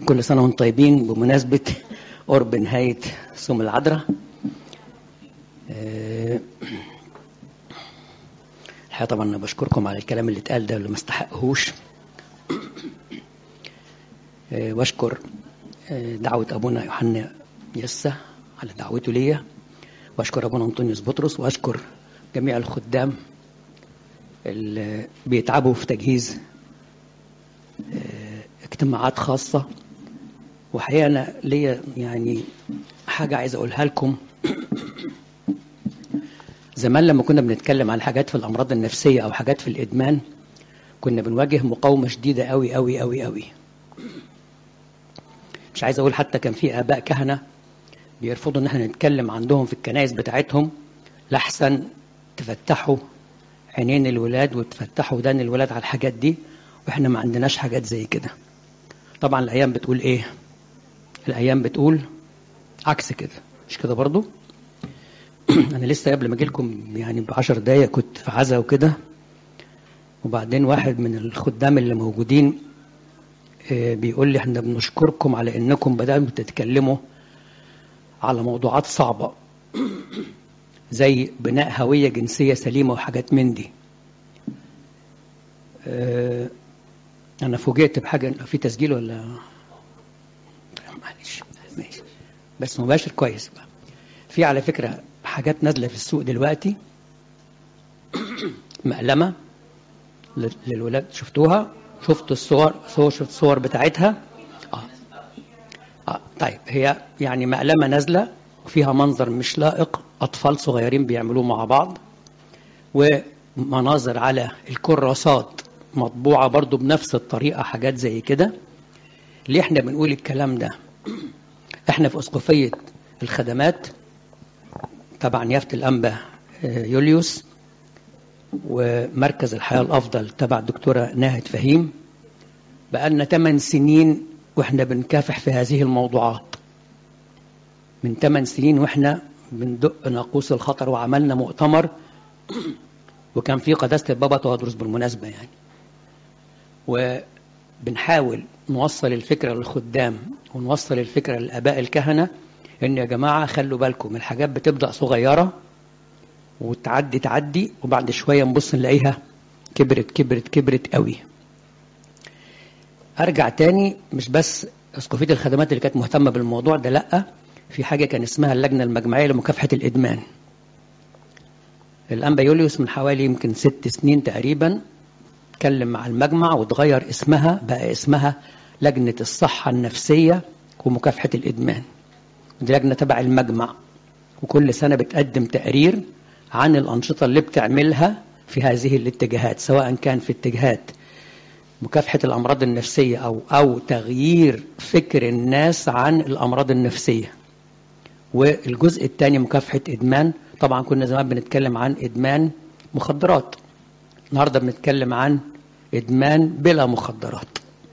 كل سنة وانتم طيبين بمناسبة قرب نهاية صوم العذراء آه، الحقيقة طبعا أنا بشكركم على الكلام اللي اتقال ده اللي ما استحقهوش آه، واشكر آه، دعوة أبونا يوحنا يسا على دعوته ليا واشكر أبونا أنطونيوس بطرس واشكر جميع الخدام اللي بيتعبوا في تجهيز آه، اجتماعات خاصة وحقيقة أنا ليا يعني حاجة عايز أقولها لكم زمان لما كنا بنتكلم عن حاجات في الأمراض النفسية أو حاجات في الإدمان كنا بنواجه مقاومة شديدة أوي أوي أوي أوي مش عايز أقول حتى كان في آباء كهنة بيرفضوا إن احنا نتكلم عندهم في الكنائس بتاعتهم لحسن تفتحوا عينين الولاد وتفتحوا ودان الولاد على الحاجات دي واحنا ما عندناش حاجات زي كده طبعا الايام بتقول ايه الايام بتقول عكس كده مش كده برضو انا لسه قبل ما اجي لكم يعني بعشر دقايق كنت في عزا وكده وبعدين واحد من الخدام اللي موجودين آه، بيقول لي احنا بنشكركم على انكم بدأتوا تتكلموا على موضوعات صعبة زي بناء هوية جنسية سليمة وحاجات من دي آه، انا فوجئت بحاجة في تسجيل ولا طيب، معلش ماشي بس مباشر كويس بقى في على فكرة حاجات نازلة في السوق دلوقتي مقلمة لل- للولاد شفتوها شفتوا الصور صور شفت الصور بتاعتها اه اه طيب هي يعني مقلمة نازلة وفيها منظر مش لائق أطفال صغيرين بيعملوه مع بعض ومناظر على الكراسات مطبوعة برضو بنفس الطريقة حاجات زي كده ليه احنا بنقول الكلام ده احنا في اسقفية الخدمات طبعا يافت الأنبا آه، يوليوس ومركز الحياة الأفضل تبع الدكتورة ناهد فهيم بقالنا 8 سنين واحنا بنكافح في هذه الموضوعات من 8 سنين واحنا بندق ناقوس الخطر وعملنا مؤتمر وكان في قداسة البابا تودرس بالمناسبة يعني وبنحاول نوصل الفكرة للخدام ونوصل الفكرة للآباء الكهنة إن يا جماعة خلوا بالكم الحاجات بتبدأ صغيرة وتعدي تعدي وبعد شوية نبص نلاقيها كبرت كبرت كبرت قوي أرجع تاني مش بس اسقفية الخدمات اللي كانت مهتمة بالموضوع ده لأ في حاجة كان اسمها اللجنة المجمعية لمكافحة الإدمان الأنبا يوليوس من حوالي يمكن ست سنين تقريبا اتكلم مع المجمع وتغير اسمها بقى اسمها لجنة الصحة النفسية ومكافحة الإدمان دي لجنة تبع المجمع وكل سنة بتقدم تقرير عن الأنشطة اللي بتعملها في هذه الاتجاهات سواء كان في اتجاهات مكافحة الأمراض النفسية أو أو تغيير فكر الناس عن الأمراض النفسية والجزء الثاني مكافحة إدمان طبعا كنا زمان بنتكلم عن إدمان مخدرات النهارده بنتكلم عن إدمان بلا مخدرات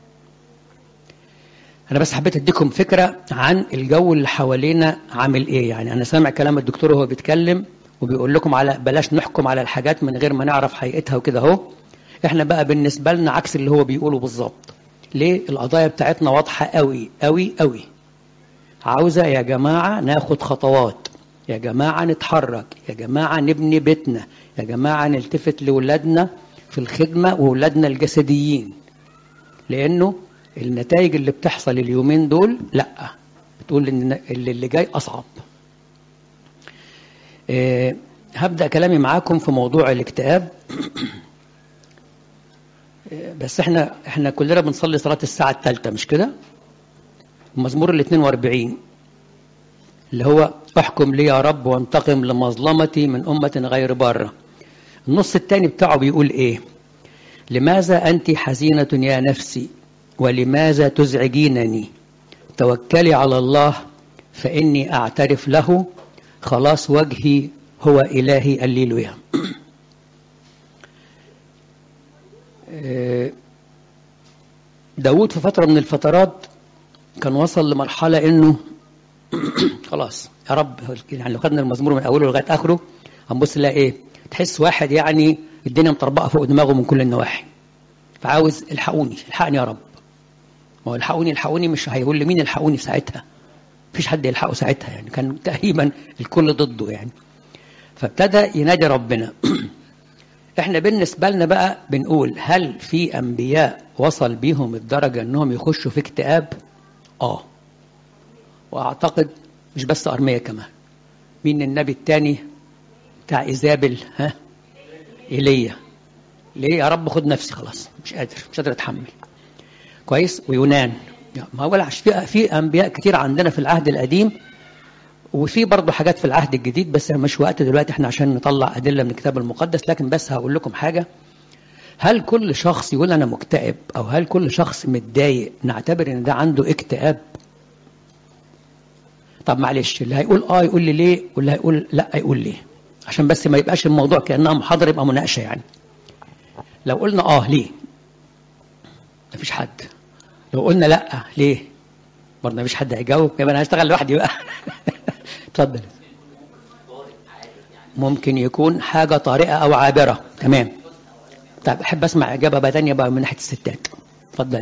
أنا بس حبيت أديكم فكرة عن الجو اللي حوالينا عامل إيه يعني أنا سامع كلام الدكتور وهو بيتكلم وبيقول لكم على بلاش نحكم على الحاجات من غير ما نعرف حقيقتها وكده أهو إحنا بقى بالنسبة لنا عكس اللي هو بيقوله بالظبط ليه القضايا بتاعتنا واضحة قوي قوي قوي عاوزة يا جماعة ناخد خطوات يا جماعة نتحرك يا جماعة نبني بيتنا يا جماعة نلتفت لولادنا في الخدمة وولادنا الجسديين لأنه النتائج اللي بتحصل اليومين دول لا بتقول ان اللي اللي جاي اصعب أه هبدا كلامي معاكم في موضوع الاكتئاب أه بس احنا احنا كلنا بنصلي صلاه الساعه الثالثه مش كده المزمور ال 42 اللي هو احكم لي يا رب وانتقم لمظلمتي من امه غير باره النص الثاني بتاعه بيقول ايه لماذا انت حزينه يا نفسي ولماذا تزعجينني توكلي على الله فإني أعترف له خلاص وجهي هو إلهي الليلويا داود في فترة من الفترات كان وصل لمرحلة إنه خلاص يا رب يعني لو خدنا المزمور من أوله لغاية آخره هنبص نلاقي إيه تحس واحد يعني الدنيا مطربقة فوق دماغه من كل النواحي فعاوز الحقوني الحقني يا رب ما هو الحقوني الحقوني مش هيقول لي مين الحقوني ساعتها مفيش حد يلحقه ساعتها يعني كان تقريبا الكل ضده يعني فابتدى ينادي ربنا احنا بالنسبه لنا بقى بنقول هل في انبياء وصل بيهم الدرجه انهم يخشوا في اكتئاب اه واعتقد مش بس ارميه كمان مين النبي الثاني بتاع ايزابل ها ايليا ليه يا رب خد نفسي خلاص مش قادر مش قادر اتحمل كويس ويونان ما هو في في انبياء كتير عندنا في العهد القديم وفي برضه حاجات في العهد الجديد بس مش وقت دلوقتي احنا عشان نطلع ادله من الكتاب المقدس لكن بس هقول لكم حاجه هل كل شخص يقول انا مكتئب او هل كل شخص متضايق نعتبر ان ده عنده اكتئاب طب معلش اللي هيقول اه يقول لي ليه واللي هيقول لا يقول ليه عشان بس ما يبقاش الموضوع كانها محاضره يبقى مناقشه يعني لو قلنا اه ليه مفيش حد لو قلنا لا ليه برضه مفيش حد هيجاوب يبقى انا هشتغل لوحدي بقى اتفضل ممكن يكون حاجه طارئه او عابره تمام طيب احب اسمع اجابه بقى ثانيه بقى من ناحيه الستات اتفضلي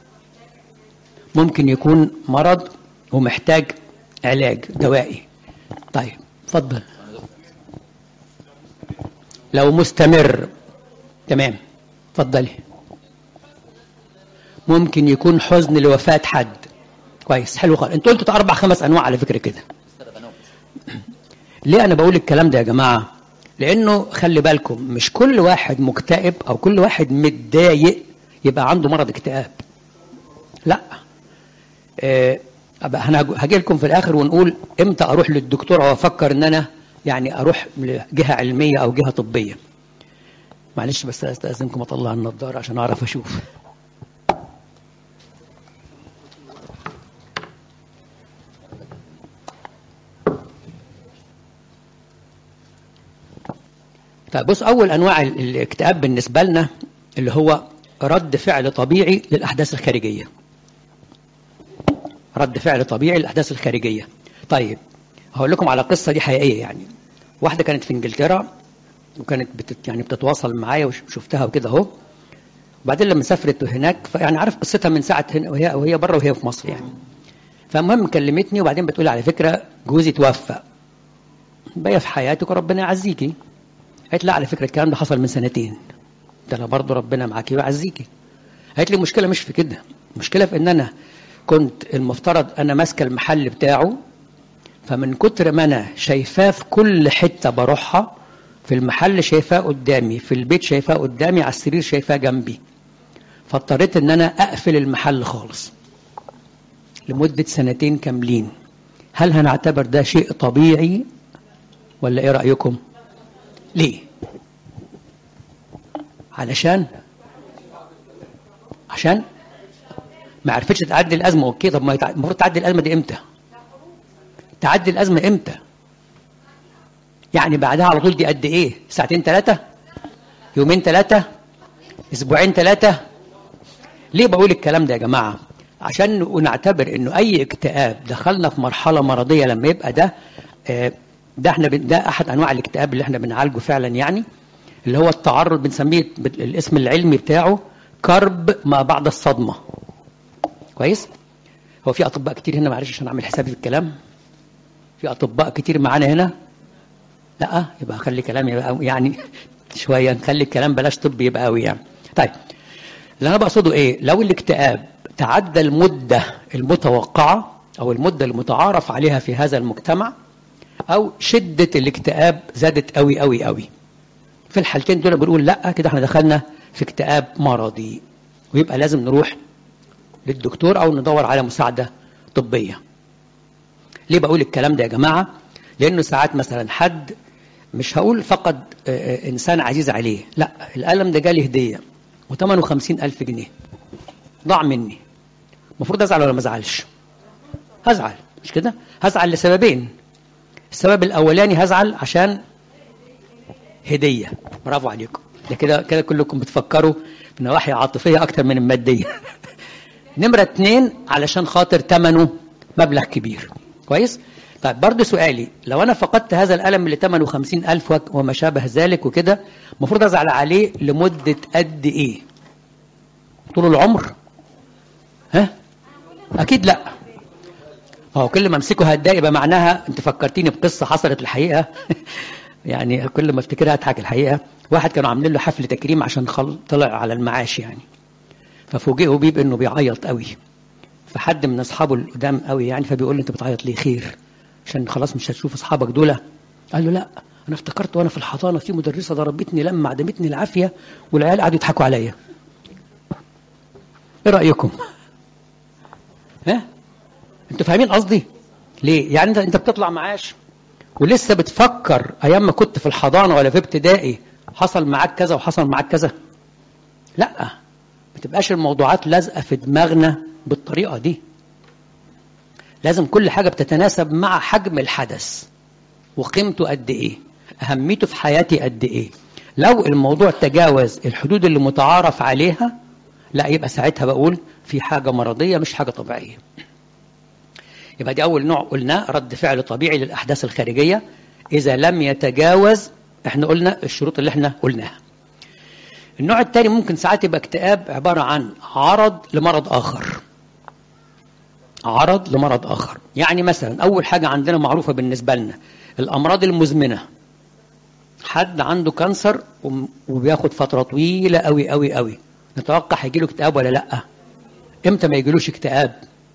ممكن يكون مرض ومحتاج علاج دوائي طيب اتفضل لو مستمر تمام اتفضلي ممكن يكون حزن لوفاة حد كويس حلو خالص انتوا قلتوا اربع خمس انواع على فكره كده ليه انا بقول الكلام ده يا جماعه لانه خلي بالكم مش كل واحد مكتئب او كل واحد متضايق يبقى عنده مرض اكتئاب لا اه انا هاجي لكم في الاخر ونقول امتى اروح للدكتور او افكر ان انا يعني اروح لجهه علميه او جهه طبيه معلش بس استاذنكم اطلع النضاره عشان اعرف اشوف طيب بص اول انواع الاكتئاب بالنسبه لنا اللي هو رد فعل طبيعي للاحداث الخارجيه رد فعل طبيعي للاحداث الخارجيه طيب هقول لكم على قصه دي حقيقيه يعني واحده كانت في انجلترا وكانت بتت يعني بتتواصل معايا وشفتها وكده اهو وبعدين لما سافرت هناك يعني عارف قصتها من ساعه هنا وهي وهي بره وهي في مصر يعني فالمهم كلمتني وبعدين بتقول على فكره جوزي توفى بقى في حياتك وربنا يعزيكي قالت لا على فكره الكلام ده حصل من سنتين ده انا برضه ربنا معاكي ويعزيكي قالت لي المشكله مش في كده المشكله في ان انا كنت المفترض انا ماسكه المحل بتاعه فمن كتر ما انا شايفاه في كل حته بروحها في المحل شايفاه قدامي في البيت شايفاه قدامي على السرير شايفاه جنبي فاضطريت ان انا اقفل المحل خالص لمده سنتين كاملين هل هنعتبر ده شيء طبيعي ولا ايه رايكم ليه علشان عشان ما عرفتش تعدي الازمه اوكي طب ما المفروض تعدي الازمه دي امتى تعدي الازمه امتى يعني بعدها على طول دي قد ايه ساعتين ثلاثه يومين ثلاثه اسبوعين ثلاثه ليه بقول الكلام ده يا جماعه عشان نعتبر انه اي اكتئاب دخلنا في مرحله مرضيه لما يبقى ده آه ده احنا ده احد انواع الاكتئاب اللي احنا بنعالجه فعلا يعني اللي هو التعرض بنسميه الاسم العلمي بتاعه كرب ما بعد الصدمه كويس هو في اطباء كتير هنا معلش عشان اعمل حسابي في الكلام في اطباء كتير معانا هنا لا يبقى خلي كلامي يبقى يعني شويه نخلي الكلام بلاش طب يبقى قوي يعني طيب اللي انا بقصده ايه لو الاكتئاب تعدى المده المتوقعه او المده المتعارف عليها في هذا المجتمع او شده الاكتئاب زادت قوي قوي قوي في الحالتين دول بنقول لا كده احنا دخلنا في اكتئاب مرضي ويبقى لازم نروح للدكتور او ندور على مساعده طبيه ليه بقول الكلام ده يا جماعه لانه ساعات مثلا حد مش هقول فقد انسان عزيز عليه لا القلم ده جالي هديه وثمنه خمسين ألف جنيه ضاع مني المفروض ازعل ولا ما ازعلش هزعل مش كده هزعل لسببين السبب الاولاني هزعل عشان هديه برافو عليكم ده كده كده كلكم بتفكروا في نواحي عاطفيه اكتر من الماديه نمره اتنين علشان خاطر ثمنه مبلغ كبير كويس طيب برضه سؤالي لو انا فقدت هذا القلم اللي ثمنه خمسين ألف وما شابه ذلك وكده المفروض ازعل عليه لمده قد ايه طول العمر ها اكيد لا هو كل ما امسكه هتضايق يبقى معناها انت فكرتيني بقصه حصلت الحقيقه يعني كل ما افتكرها اضحك الحقيقه واحد كانوا عاملين له حفل تكريم عشان خل... طلع على المعاش يعني ففوجئوا بيه بانه بيعيط قوي فحد من اصحابه القدام قوي يعني فبيقول له انت بتعيط ليه خير عشان خلاص مش هتشوف اصحابك دول قال له لا انا افتكرت وانا في الحضانه في مدرسه ضربتني لما عدمتني العافيه والعيال قعدوا يضحكوا عليا ايه رايكم ها انتوا فاهمين قصدي ليه يعني انت انت بتطلع معاش ولسه بتفكر ايام ما كنت في الحضانه ولا في ابتدائي حصل معاك كذا وحصل معاك كذا لا ما تبقاش الموضوعات لازقه في دماغنا بالطريقه دي لازم كل حاجه بتتناسب مع حجم الحدث وقيمته قد ايه اهميته في حياتي قد ايه لو الموضوع تجاوز الحدود اللي متعارف عليها لا يبقى ساعتها بقول في حاجه مرضيه مش حاجه طبيعيه يبقى دي اول نوع قلناه رد فعل طبيعي للاحداث الخارجيه اذا لم يتجاوز احنا قلنا الشروط اللي احنا قلناها النوع الثاني ممكن ساعات يبقى اكتئاب عباره عن عرض لمرض اخر عرض لمرض اخر يعني مثلا اول حاجه عندنا معروفه بالنسبه لنا الامراض المزمنه حد عنده كانسر وبياخد فتره طويله قوي قوي قوي نتوقع هيجي له اكتئاب ولا لا امتى ما يجيلوش اكتئاب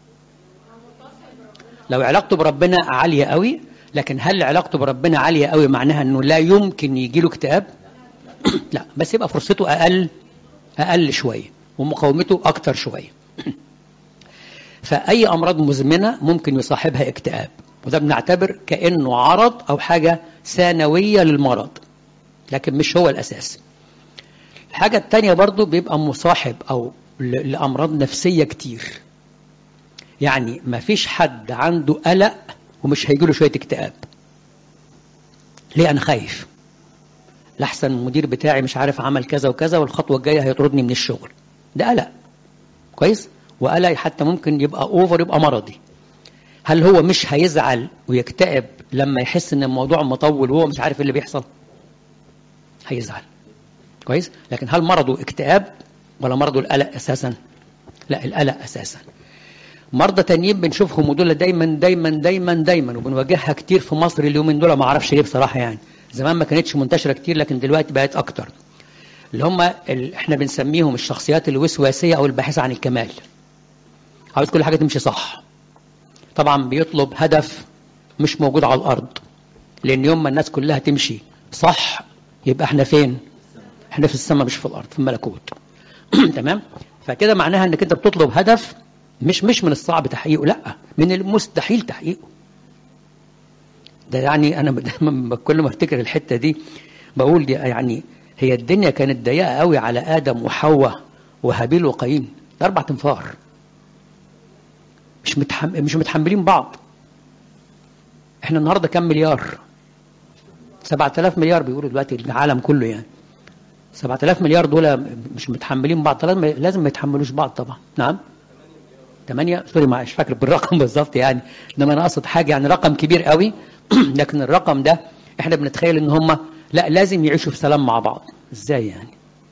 لو علاقته بربنا عاليه قوي لكن هل علاقته بربنا عاليه قوي معناها انه لا يمكن يجي له اكتئاب لا بس يبقى فرصته اقل اقل شويه ومقاومته اكتر شويه فاي امراض مزمنه ممكن يصاحبها اكتئاب وده بنعتبر كانه عرض او حاجه ثانويه للمرض لكن مش هو الاساس الحاجه الثانيه برضو بيبقى مصاحب او لامراض نفسيه كتير يعني ما فيش حد عنده قلق ومش هيجيله شويه اكتئاب ليه انا خايف لحسن المدير بتاعي مش عارف عمل كذا وكذا والخطوه الجايه هيطردني من الشغل ده قلق كويس وقلق حتى ممكن يبقى اوفر يبقى مرضي هل هو مش هيزعل ويكتئب لما يحس ان الموضوع مطول وهو مش عارف اللي بيحصل هيزعل كويس لكن هل مرضه اكتئاب ولا مرضه القلق اساسا لا القلق اساسا مرضى تانيين بنشوفهم ودول دايما دايما دايما دايما وبنواجهها كتير في مصر اليومين دول ما اعرفش ليه بصراحه يعني زمان ما كانتش منتشره كتير لكن دلوقتي بقت اكتر اللي هم اللي احنا بنسميهم الشخصيات الوسواسيه او الباحثه عن الكمال عاوز كل حاجه تمشي صح طبعا بيطلب هدف مش موجود على الارض لان يوم ما الناس كلها تمشي صح يبقى احنا فين احنا في السماء مش في الارض في الملكوت تمام فكده معناها انك انت بتطلب هدف مش مش من الصعب تحقيقه لا من المستحيل تحقيقه ده يعني انا دايما كل ما افتكر الحته دي بقول دي يعني هي الدنيا كانت ضيقه قوي على ادم وحواء وهابيل وقايين اربع تنفار مش متحم... مش متحملين بعض احنا النهارده كام مليار 7000 مليار بيقولوا دلوقتي العالم كله يعني 7000 مليار دول مش متحملين بعض لازم لازم ما يتحملوش بعض طبعا نعم 8 سوري مش فاكر بالرقم بالظبط يعني انما انا اقصد حاجه يعني رقم كبير قوي لكن الرقم ده احنا بنتخيل ان هم لا لازم يعيشوا في سلام مع بعض ازاي يعني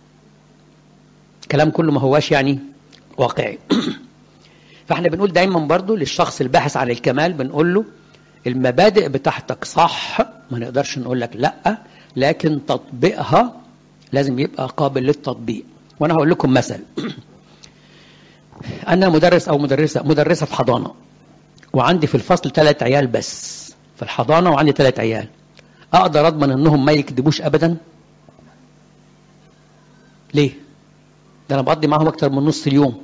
كلام كله ما هواش يعني واقعي فاحنا بنقول دايما برضو للشخص الباحث عن الكمال بنقول له المبادئ بتاعتك صح ما نقدرش نقول لك لا لكن تطبيقها لازم يبقى قابل للتطبيق وانا هقول لكم مثل انا مدرس او مدرسه مدرسه في حضانه وعندي في الفصل ثلاث عيال بس في الحضانه وعندي ثلاث عيال اقدر اضمن انهم ما يكذبوش ابدا ليه ده انا بقضي معاهم اكتر من نص اليوم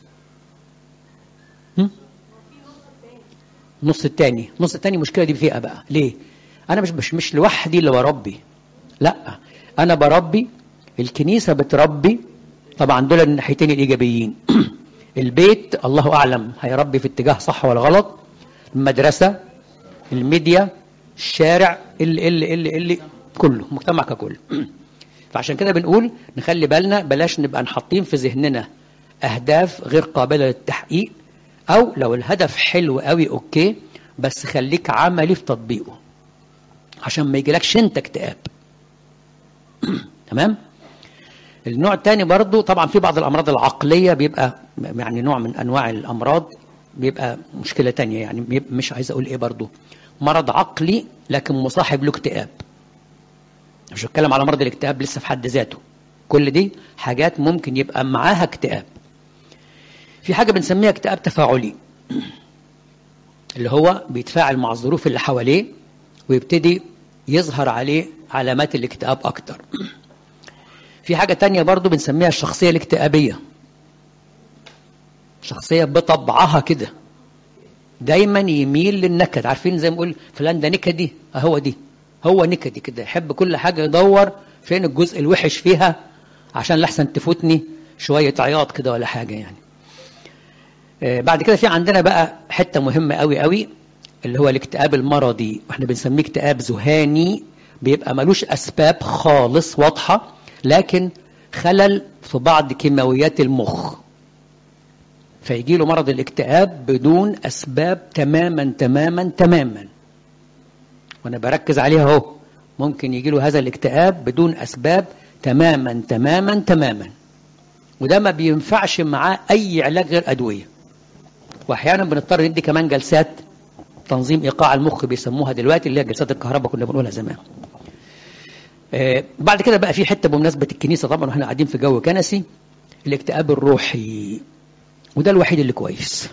النص التاني النص التاني مشكله دي فيها بقى ليه انا مش مش مش لوحدي اللي بربي لا انا بربي الكنيسه بتربي طبعا دول الناحيتين الايجابيين البيت الله اعلم هيربي في اتجاه صح ولا غلط المدرسه الميديا الشارع اللي اللي اللي اللي كله مجتمع ككل فعشان كده بنقول نخلي بالنا بلاش نبقى نحطين في ذهننا اهداف غير قابله للتحقيق او لو الهدف حلو قوي اوكي بس خليك عملي في تطبيقه عشان ما يجيلكش انت اكتئاب تمام النوع الثاني برضو طبعا في بعض الامراض العقليه بيبقى يعني نوع من انواع الامراض بيبقى مشكلة تانية يعني بيبقى مش عايز أقول إيه برضو مرض عقلي لكن مصاحب له اكتئاب مش بتكلم على مرض الاكتئاب لسه في حد ذاته كل دي حاجات ممكن يبقى معاها اكتئاب في حاجة بنسميها اكتئاب تفاعلي اللي هو بيتفاعل مع الظروف اللي حواليه ويبتدي يظهر عليه علامات الاكتئاب أكتر في حاجة تانية برضو بنسميها الشخصية الاكتئابية شخصية بطبعها كده دايما يميل للنكد عارفين زي ما نقول فلان ده نكدي هو دي هو نكدي كده يحب كل حاجة يدور فين الجزء الوحش فيها عشان لحسن تفوتني شوية عياط كده ولا حاجة يعني آه بعد كده في عندنا بقى حتة مهمة قوي قوي اللي هو الاكتئاب المرضي واحنا بنسميه اكتئاب ذهاني بيبقى ملوش أسباب خالص واضحة لكن خلل في بعض كيماويات المخ فيجي له مرض الاكتئاب بدون أسباب تماما تماما تماما وأنا بركز عليها اهو ممكن يجي له هذا الاكتئاب بدون أسباب تماما تماما تماما وده ما بينفعش معاه أي علاج غير أدوية وأحيانا بنضطر ندي كمان جلسات تنظيم إيقاع المخ بيسموها دلوقتي اللي هي جلسات الكهرباء كنا بنقولها زمان آه بعد كده بقى في حتة بمناسبة الكنيسة طبعا واحنا قاعدين في جو كنسي الاكتئاب الروحي وده الوحيد اللي كويس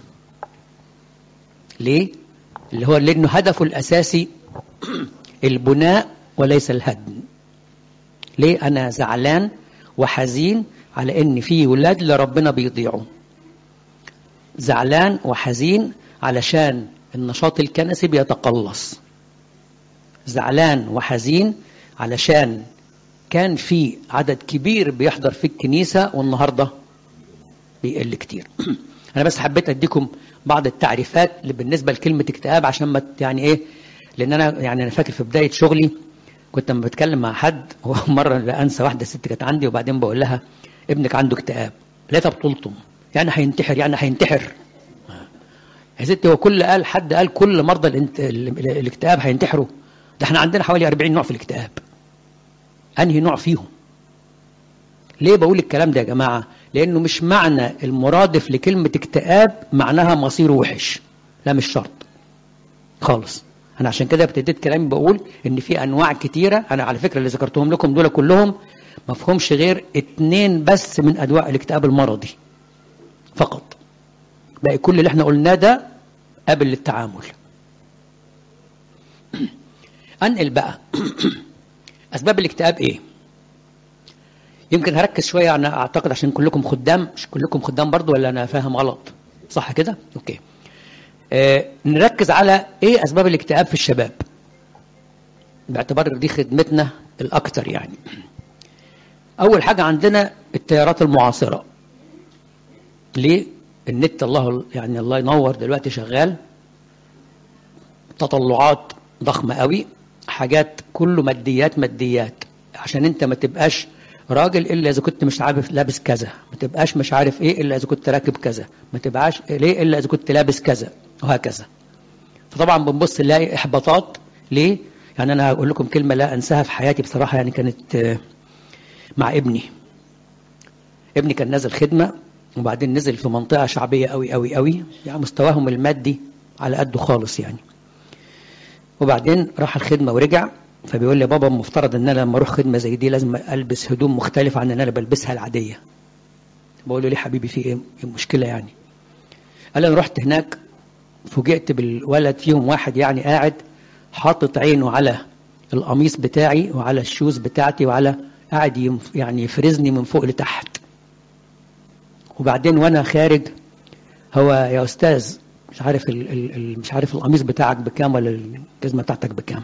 ليه اللي هو لانه هدفه الاساسي البناء وليس الهدم ليه انا زعلان وحزين على ان في ولاد لربنا بيضيعوا زعلان وحزين علشان النشاط الكنسي بيتقلص زعلان وحزين علشان كان في عدد كبير بيحضر في الكنيسة والنهارده بيقل كتير انا بس حبيت اديكم بعض التعريفات اللي بالنسبه لكلمه اكتئاب عشان ما يعني ايه لان انا يعني انا فاكر في بدايه شغلي كنت لما بتكلم مع حد مره لا انسى واحده ست كانت عندي وبعدين بقول لها ابنك عنده اكتئاب لقيتها بتلطم يعني هينتحر يعني هينتحر يا ستي هو كل قال حد قال كل مرضى الانت... الاكتئاب هينتحروا ده احنا عندنا حوالي 40 نوع في الاكتئاب انهي نوع فيهم ليه بقول الكلام ده يا جماعه لانه مش معنى المرادف لكلمه اكتئاب معناها مصيره وحش لا مش شرط خالص انا عشان كده ابتديت كلامي بقول ان في انواع كتيره انا على فكره اللي ذكرتهم لكم دول كلهم ما فيهمش غير اتنين بس من انواع الاكتئاب المرضي فقط باقي كل اللي احنا قلناه ده قابل للتعامل انقل بقى اسباب الاكتئاب ايه يمكن هركز شويه انا اعتقد عشان كلكم خدام مش كلكم خدام برضو ولا انا فاهم غلط صح كده اوكي آه نركز على ايه اسباب الاكتئاب في الشباب باعتبار دي خدمتنا الاكثر يعني اول حاجه عندنا التيارات المعاصره ليه النت الله يعني الله ينور دلوقتي شغال تطلعات ضخمه قوي حاجات كله ماديات ماديات عشان انت ما تبقاش راجل الا اذا كنت مش عارف لابس كذا ما تبقاش مش عارف ايه الا اذا كنت راكب كذا ما تبقاش ليه الا اذا كنت لابس كذا وهكذا فطبعا بنبص نلاقي احباطات ليه يعني انا هقول لكم كلمه لا انساها في حياتي بصراحه يعني كانت مع ابني ابني كان نازل خدمه وبعدين نزل في منطقه شعبيه قوي قوي قوي يعني مستواهم المادي على قده خالص يعني وبعدين راح الخدمه ورجع فبيقول لي بابا المفترض ان انا لما اروح خدمه زي دي لازم البس هدوم مختلفه عن ان انا بلبسها العاديه بقول له ليه حبيبي في ايه المشكله يعني قال انا رحت هناك فوجئت بالولد فيهم واحد يعني قاعد حاطط عينه على القميص بتاعي وعلى الشوز بتاعتي وعلى قاعد يعني يفرزني من فوق لتحت وبعدين وانا خارج هو يا استاذ مش عارف ال ال مش عارف القميص بتاعك بكام ولا الجزمه بتاعتك بكام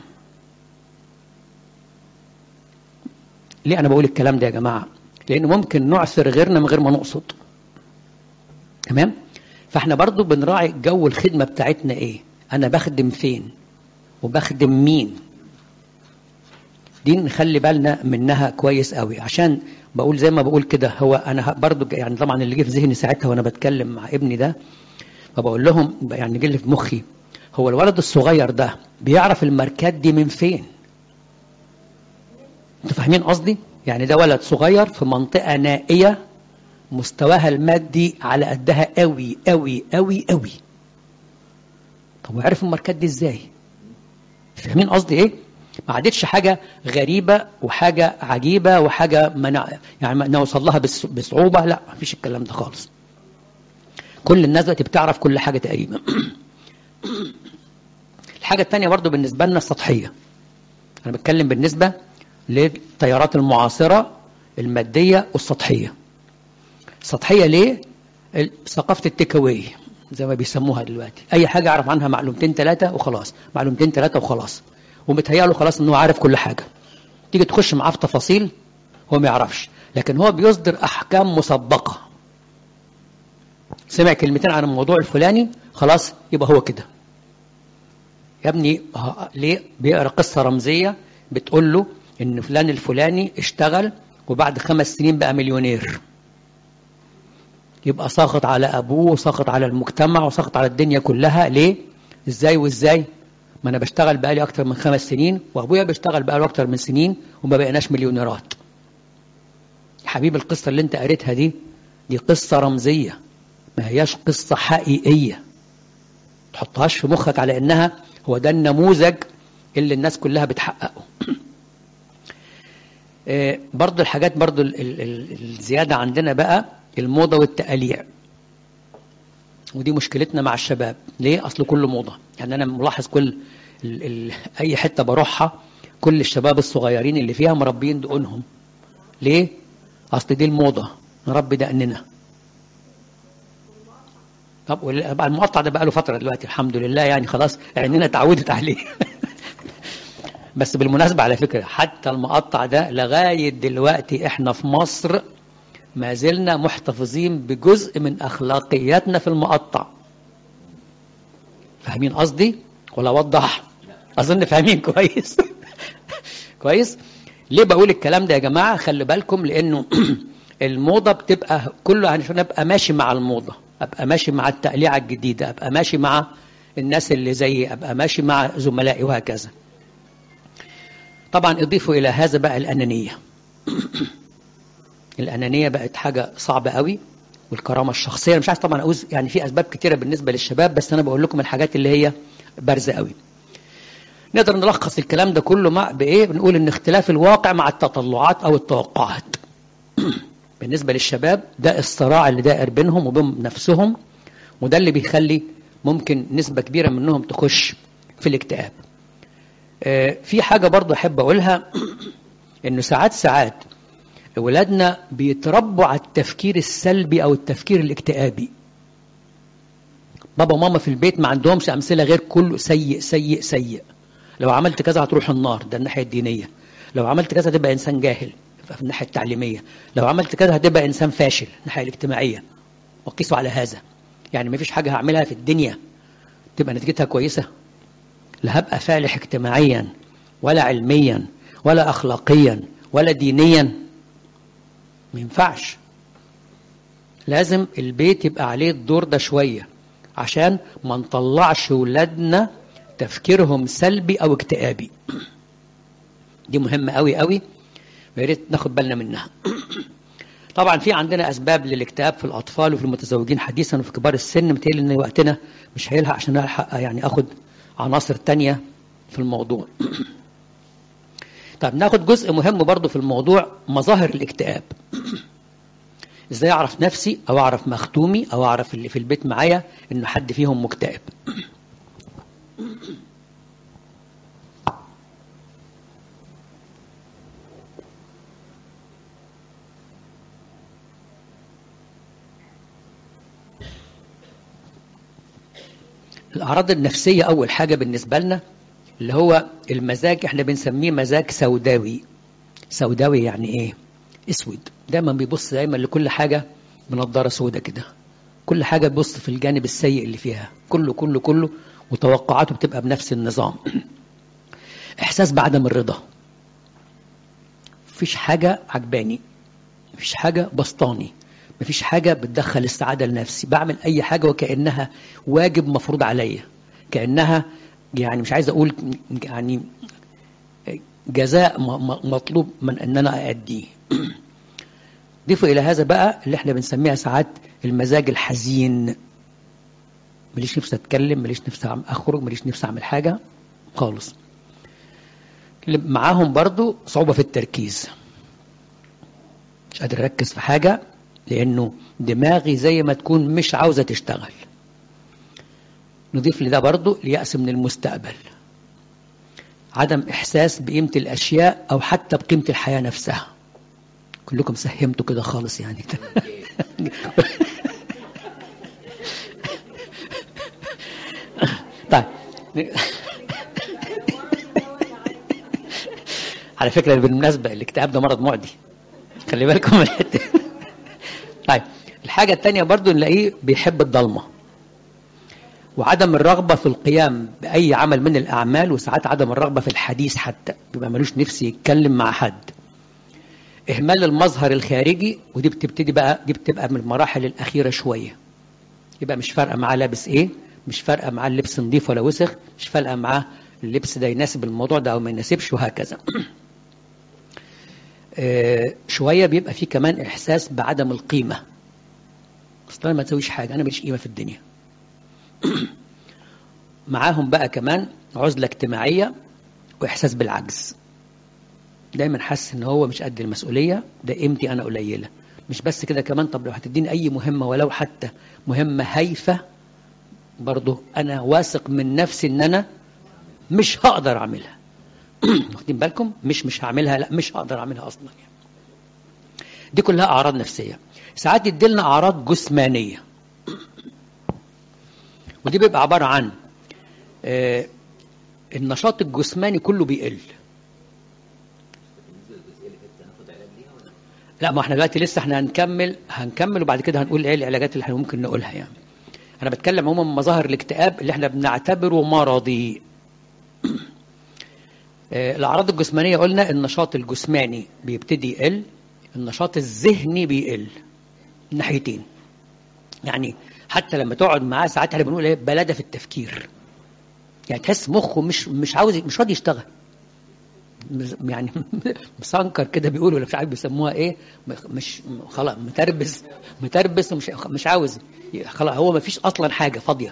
ليه انا بقول الكلام ده يا جماعه لانه ممكن نعثر غيرنا من غير ما نقصد تمام فاحنا برضو بنراعي جو الخدمه بتاعتنا ايه انا بخدم فين وبخدم مين دي نخلي بالنا منها كويس قوي عشان بقول زي ما بقول كده هو انا برضو يعني طبعا اللي جه في ذهني ساعتها وانا بتكلم مع ابني ده فبقول لهم يعني جه في مخي هو الولد الصغير ده بيعرف الماركات دي من فين انتوا فاهمين قصدي يعني ده ولد صغير في منطقه نائيه مستواها المادي على قدها قوي قوي قوي قوي طب وعرف الماركات دي ازاي فاهمين قصدي ايه ما عادتش حاجة غريبة وحاجة عجيبة وحاجة منع يعني نوصل لها بس- بصعوبة لا ما فيش الكلام ده خالص كل الناس دلوقتي بتعرف كل حاجة تقريبا الحاجة التانية برضو بالنسبة لنا السطحية أنا بتكلم بالنسبة للتيارات المعاصرة المادية والسطحية السطحية ليه؟ ال- ثقافة التيكاوي زي ما بيسموها دلوقتي أي حاجة أعرف عنها معلومتين ثلاثة وخلاص معلومتين ثلاثة وخلاص ومتهيأله خلاص إنه عارف كل حاجة تيجي تخش معاه في تفاصيل هو ما يعرفش لكن هو بيصدر أحكام مسبقة سمع كلمتين عن الموضوع الفلاني خلاص يبقى هو كده يا ابني ه- ليه بيقرا قصه رمزيه بتقول له ان فلان الفلاني اشتغل وبعد خمس سنين بقى مليونير يبقى ساخط على ابوه وساخط على المجتمع وساخط على الدنيا كلها ليه ازاي وازاي ما انا بشتغل بقالي اكتر من خمس سنين وابويا بيشتغل بقاله اكتر من سنين وما بقيناش مليونيرات يا حبيبي القصه اللي انت قريتها دي دي قصه رمزيه ما هياش قصه حقيقيه تحطهاش في مخك على انها هو ده النموذج اللي الناس كلها بتحققه آه، برضو الحاجات برضو ال- ال- ال- الزيادة عندنا بقى الموضة والتقاليع ودي مشكلتنا مع الشباب ليه أصل كله موضة يعني أنا ملاحظ كل ال ال أي حتة بروحها كل الشباب الصغيرين اللي فيها مربين دقونهم ليه أصل دي الموضة نربي دقننا طب وال- بقى المقطع ده بقى له فتره دلوقتي الحمد لله يعني خلاص عينينا اتعودت عليه بس بالمناسبه على فكره حتى المقطع ده لغايه دلوقتي احنا في مصر ما زلنا محتفظين بجزء من اخلاقياتنا في المقطع فاهمين قصدي ولا اوضح اظن فاهمين كويس كويس ليه بقول الكلام ده يا جماعه خلي بالكم لانه الموضه بتبقى كله عشان ابقى ماشي مع الموضه ابقى ماشي مع التقليعه الجديده ابقى ماشي مع الناس اللي زيي ابقى ماشي مع زملائي وهكذا طبعا اضيفوا الى هذا بقى الانانيه الانانيه بقت حاجه صعبه قوي والكرامه الشخصيه أنا مش عايز طبعا اقول يعني في اسباب كتيره بالنسبه للشباب بس انا بقول لكم الحاجات اللي هي بارزه قوي نقدر نلخص الكلام ده كله مع بايه بنقول ان اختلاف الواقع مع التطلعات او التوقعات بالنسبه للشباب ده الصراع اللي دائر بينهم وبين نفسهم وده اللي بيخلي ممكن نسبه كبيره منهم تخش في الاكتئاب آه، في حاجه برضو احب اقولها انه ساعات ساعات ولادنا بيتربوا على التفكير السلبي او التفكير الاكتئابي بابا وماما في البيت ما عندهمش امثله غير كله سيء سيء سيء لو عملت كذا هتروح النار ده الناحيه الدينيه لو عملت كذا هتبقى انسان جاهل في الناحيه التعليميه لو عملت كذا هتبقى انسان فاشل الناحيه الاجتماعيه وقيسوا على هذا يعني ما فيش حاجه هعملها في الدنيا تبقى نتيجتها كويسه لا هبقى فالح اجتماعيا ولا علميا ولا اخلاقيا ولا دينيا ما ينفعش لازم البيت يبقى عليه الدور ده شويه عشان ما نطلعش ولادنا تفكيرهم سلبي او اكتئابي دي مهمه قوي قوي ويا ريت ناخد بالنا منها طبعا في عندنا اسباب للاكتئاب في الاطفال وفي المتزوجين حديثا وفي كبار السن متهيألي ان وقتنا مش هيلحق عشان الحق يعني اخد عناصر تانية في الموضوع طب ناخد جزء مهم برضو في الموضوع مظاهر الاكتئاب ازاي اعرف نفسي او اعرف مختومي او اعرف اللي في البيت معايا ان حد فيهم مكتئب الأعراض النفسية أول حاجة بالنسبة لنا اللي هو المزاج احنا بنسميه مزاج سوداوي سوداوي يعني ايه اسود دايما بيبص دايما لكل حاجة بنضارة سودة كده كل حاجة بيبص في الجانب السيء اللي فيها كله كله كله وتوقعاته بتبقى بنفس النظام احساس بعدم الرضا مفيش حاجة عجباني مفيش حاجة بسطاني مفيش حاجة بتدخل السعادة لنفسي بعمل أي حاجة وكأنها واجب مفروض عليا كأنها يعني مش عايز أقول يعني جزاء م- م- مطلوب من أن أنا أأديه ضيفوا إلى هذا بقى اللي احنا بنسميها ساعات المزاج الحزين ماليش نفسي اتكلم ماليش نفسي أعم- اخرج ماليش نفسي اعمل حاجه خالص اللي معاهم برضو صعوبه في التركيز مش قادر اركز في حاجه لانه دماغي زي ما تكون مش عاوزه تشتغل نضيف لده برضو اليأس من المستقبل عدم إحساس بقيمة الأشياء أو حتى بقيمة الحياة نفسها كلكم سهمتوا كده خالص يعني طيب على فكرة بالمناسبة الاكتئاب ده مرض معدي خلي بالكم من الحتة طيب الحاجة التانية برضو نلاقيه بيحب الضلمة وعدم الرغبة في القيام بأي عمل من الأعمال وساعات عدم الرغبة في الحديث حتى بيبقى ملوش نفس يتكلم مع حد إهمال المظهر الخارجي ودي بتبتدي بقى دي بتبقى من المراحل الأخيرة شوية يبقى مش فارقة معاه لابس إيه مش فارقة معاه اللبس نظيف ولا وسخ مش فارقة معاه اللبس ده يناسب الموضوع ده أو ما يناسبش وهكذا آه، شوية بيبقى فيه كمان إحساس بعدم القيمة أصل أنا ما تسويش حاجة أنا ماليش قيمة في الدنيا معاهم بقى كمان عزلة اجتماعية وإحساس بالعجز دايما حاسس ان هو مش قد المسؤولية ده قيمتي انا قليلة مش بس كده كمان طب لو هتديني اي مهمة ولو حتى مهمة هايفة برضه انا واثق من نفسي ان انا مش هقدر اعملها واخدين بالكم مش مش هعملها لا مش هقدر اعملها اصلا يعني. دي كلها اعراض نفسية ساعات يديلنا اعراض جسمانية ودي بيبقى عبارة عن آه، النشاط الجسماني كله بيقل لا ما احنا دلوقتي لسه احنا هنكمل هنكمل وبعد كده هنقول ايه العلاجات اللي احنا ممكن نقولها يعني انا بتكلم عموما مظاهر الاكتئاب اللي احنا بنعتبره مرضي آه، الاعراض الجسمانيه قلنا النشاط الجسماني بيبتدي يقل النشاط الذهني بيقل من ناحيتين يعني حتى لما تقعد معاه ساعات احنا بنقول ايه بلاده في التفكير يعني تحس مخه مش مش عاوز مش راضي يشتغل مز- يعني مسنكر كده بيقولوا ولا مش عارف بيسموها ايه م- مش م- خلاص متربس متربس ومش مش عاوز ي- خلاص هو ما فيش اصلا حاجه فاضيه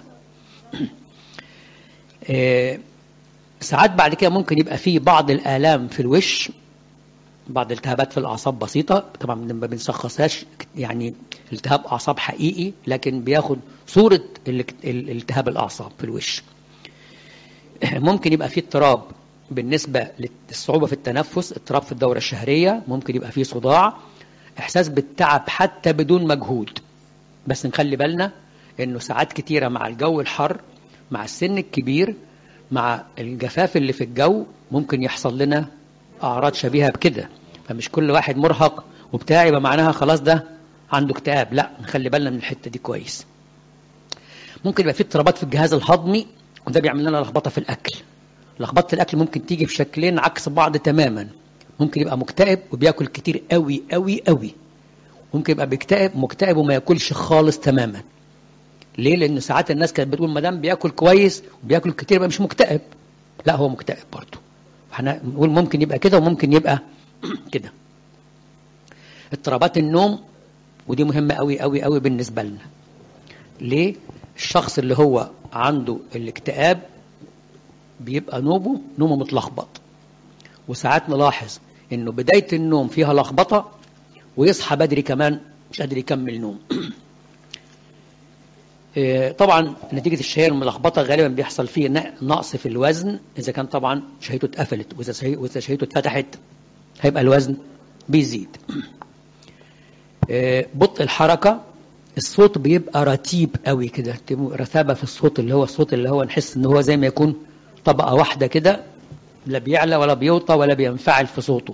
آه، ساعات بعد كده ممكن يبقى فيه بعض الالام في الوش بعض التهابات في الاعصاب بسيطه طبعا ما بنشخصهاش يعني التهاب اعصاب حقيقي لكن بياخد صوره ال- ال- التهاب الاعصاب في الوش ممكن يبقى فيه اضطراب بالنسبة للصعوبة في التنفس اضطراب في الدورة الشهرية ممكن يبقى فيه صداع إحساس بالتعب حتى بدون مجهود بس نخلي بالنا إنه ساعات كتيرة مع الجو الحر مع السن الكبير مع الجفاف اللي في الجو ممكن يحصل لنا أعراض شبيهة بكده فمش كل واحد مرهق وبتاع يبقى معناها خلاص ده عنده اكتئاب لا نخلي بالنا من الحتة دي كويس ممكن يبقى فيه اضطرابات في الجهاز الهضمي وده بيعمل لنا لخبطة في الأكل لخبطه الاكل ممكن تيجي بشكلين عكس بعض تماما ممكن يبقى مكتئب وبياكل كتير قوي قوي قوي ممكن يبقى بيكتئب مكتئب وما ياكلش خالص تماما ليه لان ساعات الناس كانت بتقول ما دام بياكل كويس وبياكل كتير يبقى مش مكتئب لا هو مكتئب برضه احنا نقول ممكن يبقى كده وممكن يبقى كده اضطرابات النوم ودي مهمه قوي قوي قوي بالنسبه لنا ليه الشخص اللي هو عنده الاكتئاب بيبقى نومه نومه متلخبط وساعات نلاحظ انه بدايه النوم فيها لخبطه ويصحى بدري كمان مش قادر يكمل نوم إيه، طبعا نتيجه الشهيه الملخبطه غالبا بيحصل فيه ن- نقص في الوزن اذا كان طبعا شهيته اتقفلت واذا شهي- واذا شهيته اتفتحت هيبقى الوزن بيزيد إيه، بطء الحركه الصوت بيبقى رتيب قوي كده تبقى رثابه في الصوت اللي هو الصوت اللي هو نحس ان هو زي ما يكون طبقه واحده كده لا بيعلى ولا بيوطى ولا بينفعل في صوته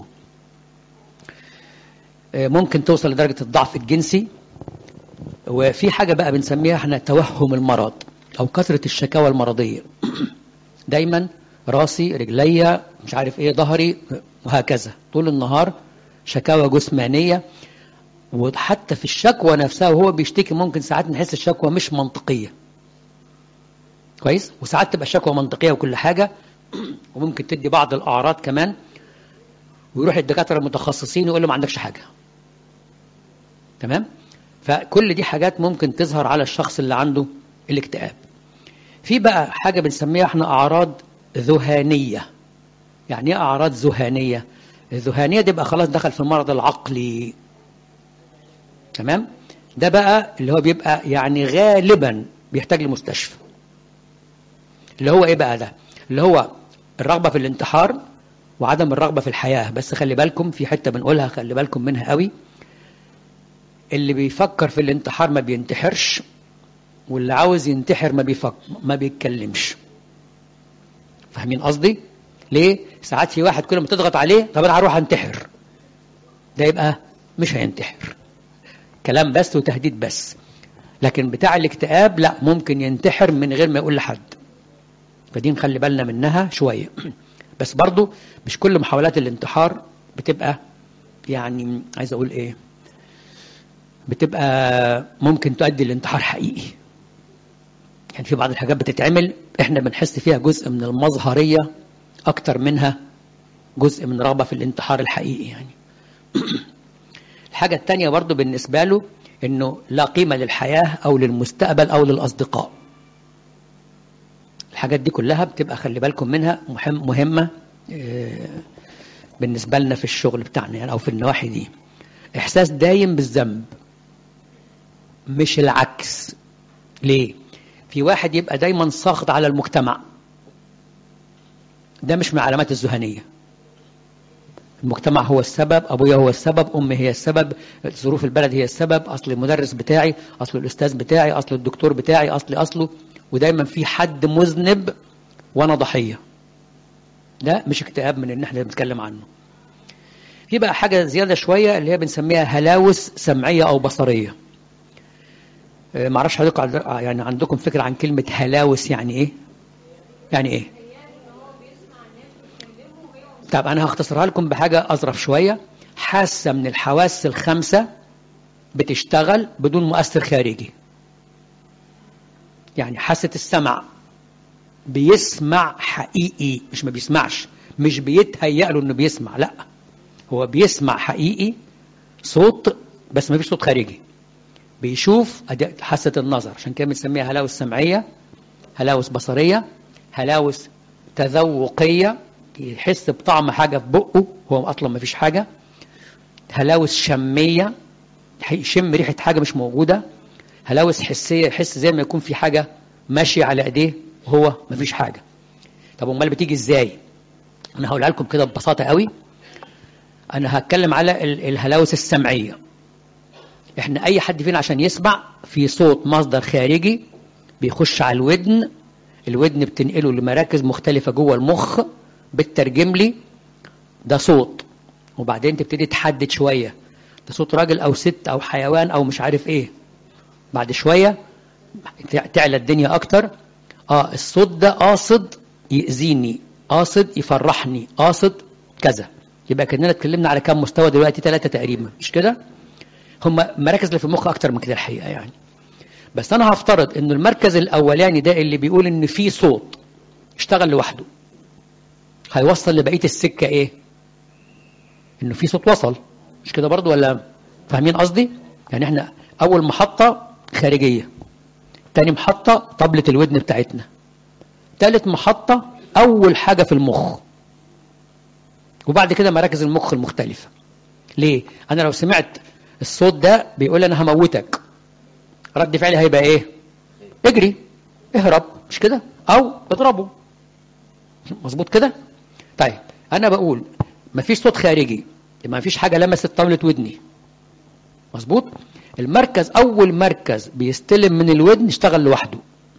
آه، ممكن توصل لدرجه الضعف الجنسي وفي حاجه بقى بنسميها احنا توهم المرض او كثره الشكاوى المرضيه دايما راسي رجليا مش عارف ايه ظهري وهكذا طول النهار شكاوى جسمانيه وحتى في الشكوى نفسها وهو بيشتكي ممكن ساعات نحس الشكوى مش منطقيه كويس وساعات تبقى شكوى منطقيه وكل حاجه وممكن تدي بعض الاعراض كمان ويروح الدكاتره المتخصصين يقول له ما عندكش حاجه تمام فكل دي حاجات ممكن تظهر على الشخص اللي عنده الاكتئاب في بقى حاجه بنسميها احنا اعراض ذهانيه يعني ايه اعراض ذهانيه الذهانيه دي بقى خلاص دخل في المرض العقلي تمام ده بقى اللي هو بيبقى يعني غالبا بيحتاج لمستشفى اللي هو ايه بقى ده اللي هو الرغبه في الانتحار وعدم الرغبه في الحياه بس خلي بالكم في حته بنقولها خلي بالكم منها قوي اللي بيفكر في الانتحار ما بينتحرش واللي عاوز ينتحر ما بيفكر ما بيتكلمش فاهمين قصدي ليه ساعات في واحد كل ما تضغط عليه طب انا هروح انتحر ده يبقى مش هينتحر كلام بس وتهديد بس لكن بتاع الاكتئاب لا ممكن ينتحر من غير ما يقول لحد فدي نخلي بالنا منها شويه بس برضو مش كل محاولات الانتحار بتبقى يعني عايز اقول ايه بتبقى ممكن تؤدي لانتحار حقيقي يعني في بعض الحاجات بتتعمل احنا بنحس فيها جزء من المظهريه اكتر منها جزء من رغبه في الانتحار الحقيقي يعني الحاجه الثانيه برضو بالنسبه له انه لا قيمه للحياه او للمستقبل او للاصدقاء الحاجات دي كلها بتبقى خلي بالكم منها مهم مهمه بالنسبه لنا في الشغل بتاعنا يعني او في النواحي دي احساس دايم بالذنب مش العكس ليه في واحد يبقى دايما ساخط على المجتمع ده مش من علامات الذهنيه المجتمع هو السبب ابويا هو السبب امي هي السبب ظروف البلد هي السبب اصل المدرس بتاعي اصل الاستاذ بتاعي اصل الدكتور بتاعي اصل اصله ودايما في حد مذنب وانا ضحيه ده مش اكتئاب من اللي احنا بنتكلم عنه في بقى حاجه زياده شويه اللي هي بنسميها هلاوس سمعيه او بصريه ما اعرفش حضرتك يعني عندكم فكره عن كلمه هلاوس يعني ايه يعني ايه طب انا هختصرها لكم بحاجه اظرف شويه حاسه من الحواس الخمسه بتشتغل بدون مؤثر خارجي يعني حاسه السمع بيسمع حقيقي مش ما بيسمعش مش بيتهيأ له انه بيسمع لا هو بيسمع حقيقي صوت بس ما فيش صوت خارجي بيشوف حاسه النظر عشان كده بنسميها هلاوس سمعيه هلاوس بصريه هلاوس تذوقيه يحس بطعم حاجه في بقه هو اصلا ما فيش حاجه هلاوس شميه يشم ريحه حاجه مش موجوده هلاوس حسيه يحس زي ما يكون في حاجه ماشيه على ايديه وهو ما فيش حاجه طب امال بتيجي ازاي انا هقولها لكم كده ببساطه قوي انا هتكلم على الهلاوس السمعيه احنا اي حد فينا عشان يسمع في صوت مصدر خارجي بيخش على الودن الودن بتنقله لمراكز مختلفه جوه المخ بتترجم لي ده صوت وبعدين تبتدي تحدد شويه ده صوت راجل او ست او حيوان او مش عارف ايه بعد شويه تعلى الدنيا اكتر اه الصوت ده قاصد يأذيني قاصد يفرحني قاصد كذا يبقى كاننا اتكلمنا على كام مستوى دلوقتي ثلاثه تقريبا مش كده هم مراكز اللي في المخ اكتر من كده الحقيقه يعني بس انا هفترض انه المركز الاولاني ده اللي بيقول ان في صوت اشتغل لوحده هيوصل لبقيه السكه ايه انه في صوت وصل مش كده برضو ولا فاهمين قصدي يعني احنا اول محطه خارجيه تاني محطه طبله الودن بتاعتنا تالت محطه اول حاجه في المخ وبعد كده مراكز المخ المختلفه ليه انا لو سمعت الصوت ده بيقول انا هموتك رد فعلي هيبقى ايه اجري اهرب مش كده او اضربه مظبوط كده طيب انا بقول مفيش صوت خارجي ما فيش حاجه لمست طاوله ودني مظبوط المركز اول مركز بيستلم من الودن اشتغل لوحده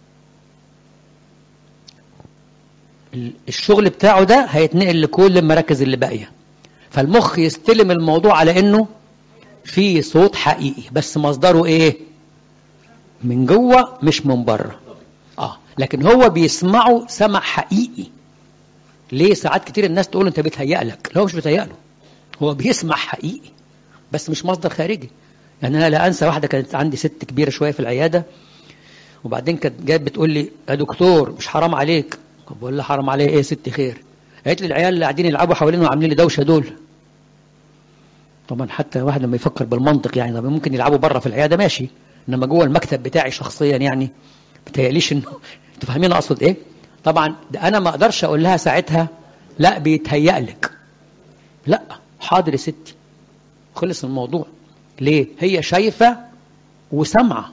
الشغل بتاعه ده هيتنقل لكل المراكز اللي باقيه فالمخ يستلم الموضوع على انه في صوت حقيقي بس مصدره ايه من جوه مش من بره اه لكن هو بيسمعه سمع حقيقي ليه ساعات كتير الناس تقول انت بيتهيأ لك لا هو مش بيتهيأ له هو بيسمع حقيقي بس مش مصدر خارجي يعني انا لا انسى واحده كانت عندي ست كبيره شويه في العياده وبعدين كانت جت بتقول لي يا دكتور مش حرام عليك بقول لها حرام عليا ايه يا ست خير قالت لي العيال اللي قاعدين يلعبوا حوالينا وعاملين لي دوشه دول طبعا حتى واحد لما يفكر بالمنطق يعني طب ممكن يلعبوا بره في العياده ماشي انما جوه المكتب بتاعي شخصيا يعني بتهيأليش انه انتوا فاهمين اقصد ايه طبعا ده انا ما اقدرش اقول لها ساعتها لا بيتهيأ لك لا حاضر يا ستي خلص الموضوع ليه هي شايفه وسامعه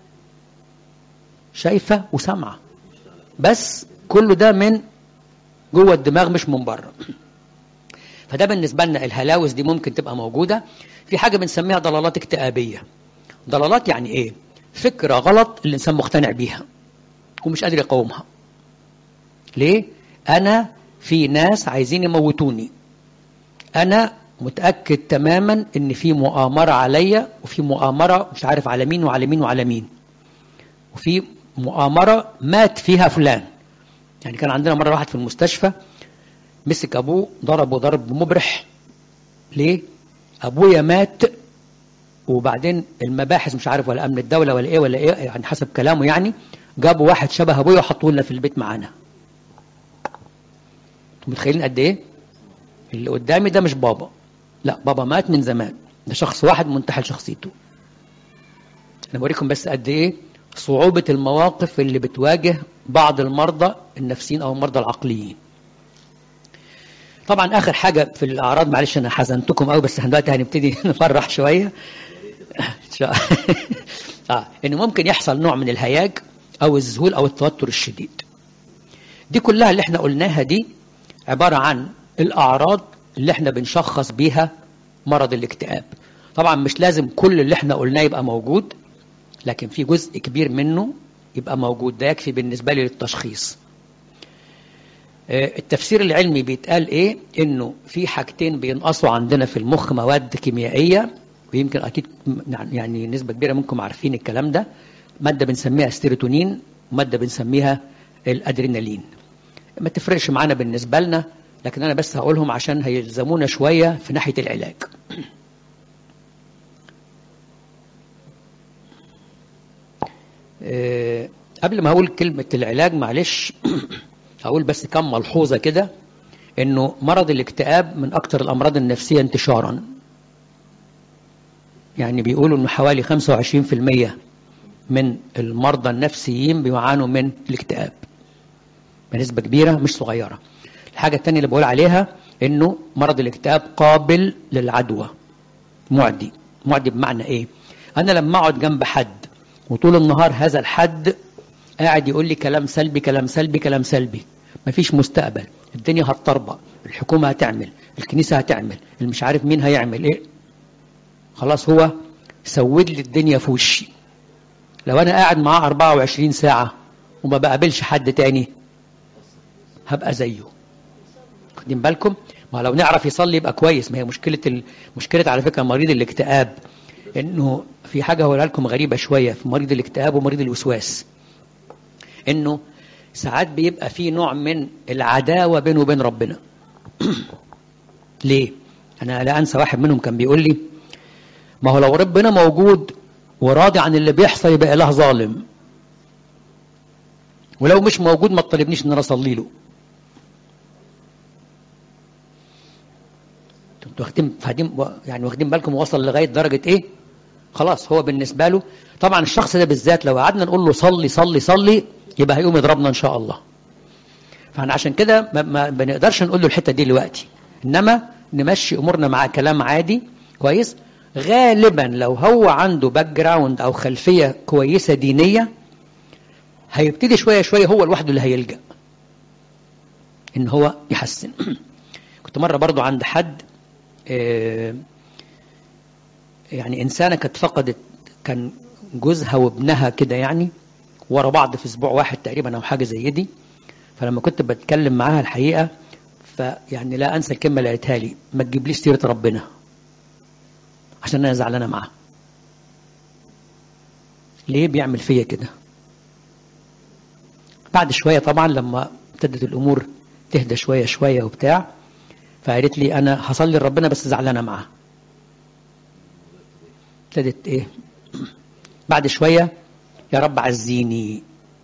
شايفه وسامعه بس كله ده من جوه الدماغ مش من بره فده بالنسبه لنا الهلاوس دي ممكن تبقى موجوده في حاجه بنسميها ضلالات اكتئابيه ضلالات يعني ايه فكره غلط الانسان مقتنع بيها ومش قادر يقاومها ليه انا في ناس عايزين يموتوني انا متاكد تماما ان في مؤامره عليا وفي مؤامره مش عارف على مين وعلى مين وعلى مين وفي مؤامره مات فيها فلان يعني كان عندنا مره واحد في المستشفى مسك ابوه ضربه ضرب مبرح ليه ابويا مات وبعدين المباحث مش عارف ولا امن الدوله ولا ايه ولا ايه يعني حسب كلامه يعني جابوا واحد شبه ابويا وحطوه لنا في البيت معانا انتوا متخيلين قد ايه اللي قدامي ده مش بابا لا بابا مات من زمان ده شخص واحد منتحل شخصيته انا بوريكم بس قد ايه صعوبة المواقف اللي بتواجه بعض المرضى النفسيين او المرضى العقليين طبعا اخر حاجة في الاعراض معلش انا حزنتكم قوي بس دلوقتي هنبتدي نفرح شوية ان شاء الله اه انه ممكن يحصل نوع من الهياج او الذهول او التوتر الشديد دي كلها اللي احنا قلناها دي عبارة عن الأعراض اللي احنا بنشخص بيها مرض الاكتئاب طبعا مش لازم كل اللي احنا قلناه يبقى موجود لكن في جزء كبير منه يبقى موجود ده يكفي بالنسبة لي للتشخيص التفسير العلمي بيتقال ايه انه في حاجتين بينقصوا عندنا في المخ مواد كيميائيه ويمكن اكيد يعني نسبه كبيره منكم عارفين الكلام ده ماده بنسميها السيروتونين وماده بنسميها الادرينالين ما تفرقش معانا بالنسبه لنا لكن انا بس هقولهم عشان هيلزمونا شويه في ناحيه العلاج أه قبل ما اقول كلمه العلاج معلش هقول بس كم ملحوظه كده انه مرض الاكتئاب من اكثر الامراض النفسيه انتشارا يعني بيقولوا انه حوالي 25% من المرضى النفسيين بيعانوا من الاكتئاب بنسبه كبيره مش صغيره الحاجه الثانيه اللي بقول عليها انه مرض الاكتئاب قابل للعدوى معدي معدي بمعنى ايه انا لما اقعد جنب حد وطول النهار هذا الحد قاعد يقول لي كلام سلبي كلام سلبي كلام سلبي مفيش مستقبل الدنيا هتطربق الحكومه هتعمل الكنيسه هتعمل المش عارف مين هيعمل ايه خلاص هو سود لي الدنيا في وشي لو انا قاعد معاه 24 ساعه وما بقابلش حد تاني هبقى زيه واخدين بالكم ما لو نعرف يصلي يبقى كويس ما هي مشكله ال... مشكله على فكره مريض الاكتئاب انه في حاجه هقولها لكم غريبه شويه في مريض الاكتئاب ومريض الوسواس انه ساعات بيبقى في نوع من العداوه بينه وبين ربنا ليه انا لا انسى واحد منهم كان بيقول لي ما هو لو ربنا موجود وراضي عن اللي بيحصل يبقى اله ظالم ولو مش موجود ما تطالبنيش ان انا اصلي له انتوا واخدين يعني واخدين بالكم وصل لغايه درجه ايه خلاص هو بالنسبه له طبعا الشخص ده بالذات لو قعدنا نقول له صلي صلي صلي يبقى هيقوم يضربنا ان شاء الله فاحنا عشان كده ما, ما بنقدرش نقول له الحته دي دلوقتي انما نمشي امورنا مع كلام عادي كويس غالبا لو هو عنده باك جراوند او خلفيه كويسه دينيه هيبتدي شويه شويه هو لوحده اللي هيلجا ان هو يحسن كنت مره برضو عند حد يعني انسانه كانت فقدت كان جوزها وابنها كده يعني ورا بعض في اسبوع واحد تقريبا او حاجه زي دي فلما كنت بتكلم معاها الحقيقه فيعني لا انسى الكلمه اللي قالتها لي ما تجيبليش سيره ربنا عشان انا زعلانه معاه ليه بيعمل فيا كده بعد شويه طبعا لما ابتدت الامور تهدى شويه شويه وبتاع فقالت لي انا هصلي لربنا بس زعلانه معاه ابتدت ايه بعد شويه يا رب عزيني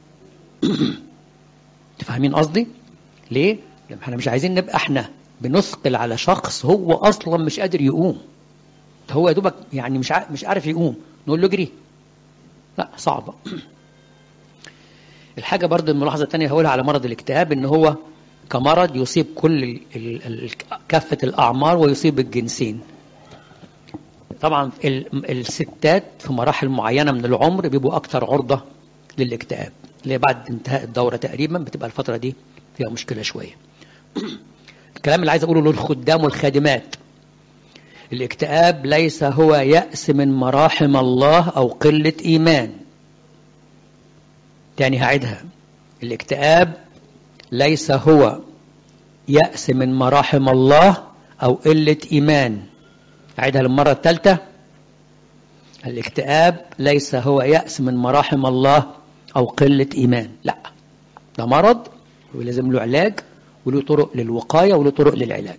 تفهمين قصدي ليه لما احنا مش عايزين نبقى احنا بنثقل على شخص هو اصلا مش قادر يقوم هو يا دوبك يعني مش مش عارف يقوم نقول له اجري لا صعبه الحاجة برضه الملاحظة الثانية هقولها على مرض الاكتئاب إن هو كمرض يصيب كل ال ال ال كافة الأعمار ويصيب الجنسين طبعا ال الستات في مراحل معينة من العمر بيبقوا أكثر عرضة للاكتئاب اللي بعد انتهاء الدورة تقريبا بتبقى الفترة دي فيها مشكلة شوية الكلام اللي عايز أقوله للخدام والخادمات الاكتئاب ليس هو يأس من مراحم الله أو قلة إيمان تاني هعيدها الاكتئاب ليس هو يأس من مراحم الله أو قلة إيمان أعيدها للمرة الثالثة الاكتئاب ليس هو يأس من مراحم الله أو قلة إيمان لا ده مرض ولازم له علاج وله طرق للوقاية وله طرق للعلاج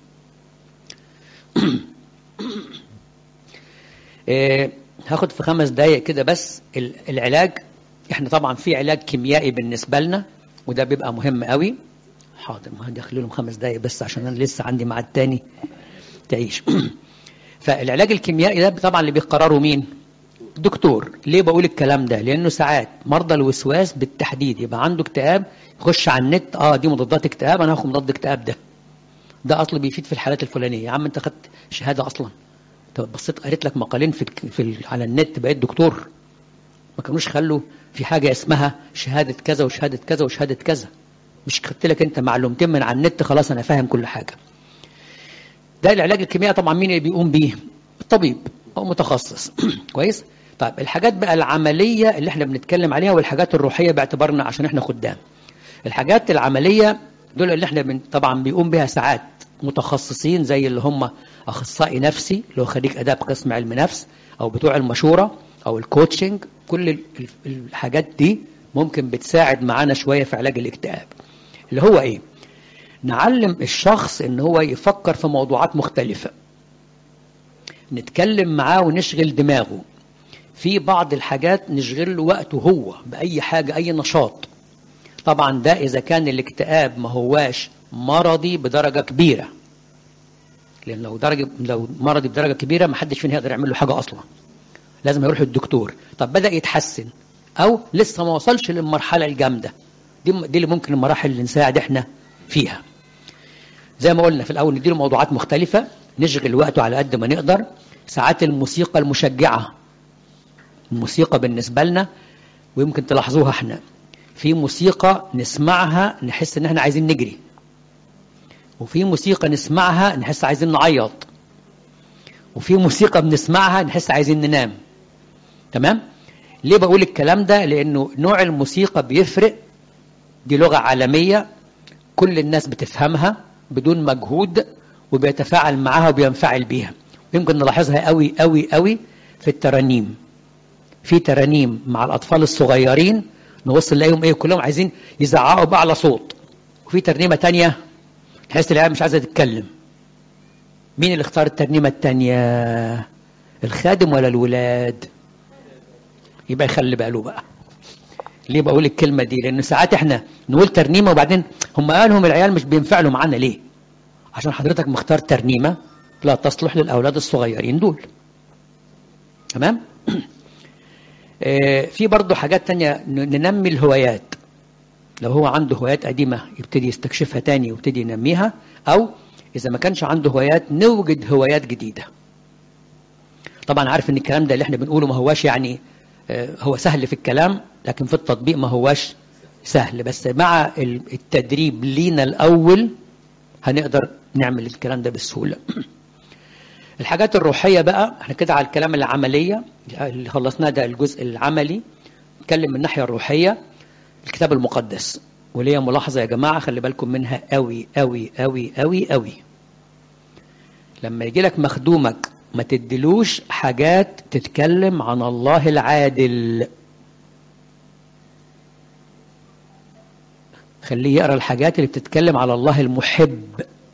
إيه هاخد في خمس دقايق كده بس العلاج احنا طبعا في علاج كيميائي بالنسبة لنا وده بيبقى مهم قوي حاضر ما هدخل لهم خمس دقايق بس عشان انا لسه عندي ميعاد تاني تعيش فالعلاج الكيميائي ده طبعا اللي بيقرره مين دكتور ليه بقول الكلام ده لانه ساعات مرضى الوسواس بالتحديد يبقى عنده اكتئاب يخش على النت اه دي مضادات اكتئاب انا هاخد مضاد اكتئاب ده ده اصله بيفيد في الحالات الفلانيه يا عم انت خدت شهاده اصلا انت بصيت قريت لك مقالين في, في على النت بقيت دكتور ما كانوش خلوا في حاجه اسمها شهاده كذا وشهاده كذا وشهاده كذا مش خدت لك انت معلومتين من على النت خلاص انا فاهم كل حاجه ده العلاج الكيميائي طبعا مين اللي بيقوم بيه الطبيب او متخصص كويس طيب الحاجات بقى العمليه اللي احنا بنتكلم عليها والحاجات الروحيه باعتبارنا عشان احنا خدام الحاجات العمليه دول اللي احنا من طبعا بيقوم بها ساعات متخصصين زي اللي هم اخصائي نفسي اللي هو خريج اداب قسم علم نفس او بتوع المشوره او الكوتشنج كل الحاجات دي ممكن بتساعد معانا شويه في علاج الاكتئاب اللي هو ايه نعلم الشخص ان هو يفكر في موضوعات مختلفه نتكلم معاه ونشغل دماغه في بعض الحاجات نشغل له وقته هو باي حاجه اي نشاط طبعا ده اذا كان الاكتئاب ما هواش مرضي بدرجه كبيره لان لو درجه لو مرضي بدرجه كبيره ما حدش فينا يقدر يعمل له حاجه اصلا لازم يروح للدكتور طب بدا يتحسن او لسه ما وصلش للمرحله الجامده دي دي اللي ممكن المراحل اللي نساعد احنا فيها زي ما قلنا في الاول نديله موضوعات مختلفه نشغل وقته على قد ما نقدر ساعات الموسيقى المشجعه الموسيقى بالنسبه لنا ويمكن تلاحظوها احنا في موسيقى نسمعها نحس ان احنا عايزين نجري وفي موسيقى نسمعها نحس عايزين نعيط وفي موسيقى بنسمعها نحس عايزين ننام تمام ليه بقول الكلام ده لانه نوع الموسيقى بيفرق دي لغه عالميه كل الناس بتفهمها بدون مجهود وبيتفاعل معاها وبينفعل بيها يمكن نلاحظها قوي قوي قوي في الترانيم في ترانيم مع الاطفال الصغيرين نوصل نلاقيهم ايه كلهم عايزين يزعقوا باعلى صوت وفي ترنيمه تانية تحس العيال مش عايزه تتكلم مين اللي اختار الترنيمه التانية الخادم ولا الولاد يبقى يخلي باله بقى ليه بقول الكلمه دي لان ساعات احنا نقول ترنيمه وبعدين هم قالهم العيال مش بينفعلوا معانا ليه عشان حضرتك مختار ترنيمه لا تصلح للاولاد الصغيرين دول تمام في برضه حاجات تانية ننمي الهوايات لو هو عنده هوايات قديمة يبتدي يستكشفها تاني ويبتدي ينميها أو إذا ما كانش عنده هوايات نوجد هوايات جديدة طبعا عارف ان الكلام ده اللي احنا بنقوله ما هواش يعني هو سهل في الكلام لكن في التطبيق ما هواش سهل بس مع التدريب لينا الأول هنقدر نعمل الكلام ده بسهولة الحاجات الروحية بقى احنا كده على الكلام العملية اللي خلصناه ده الجزء العملي نتكلم من الناحية الروحية الكتاب المقدس وليا ملاحظة يا جماعة خلي بالكم منها قوي قوي قوي قوي قوي لما يجي لك مخدومك ما تدلوش حاجات تتكلم عن الله العادل خليه يقرا الحاجات اللي بتتكلم على الله المحب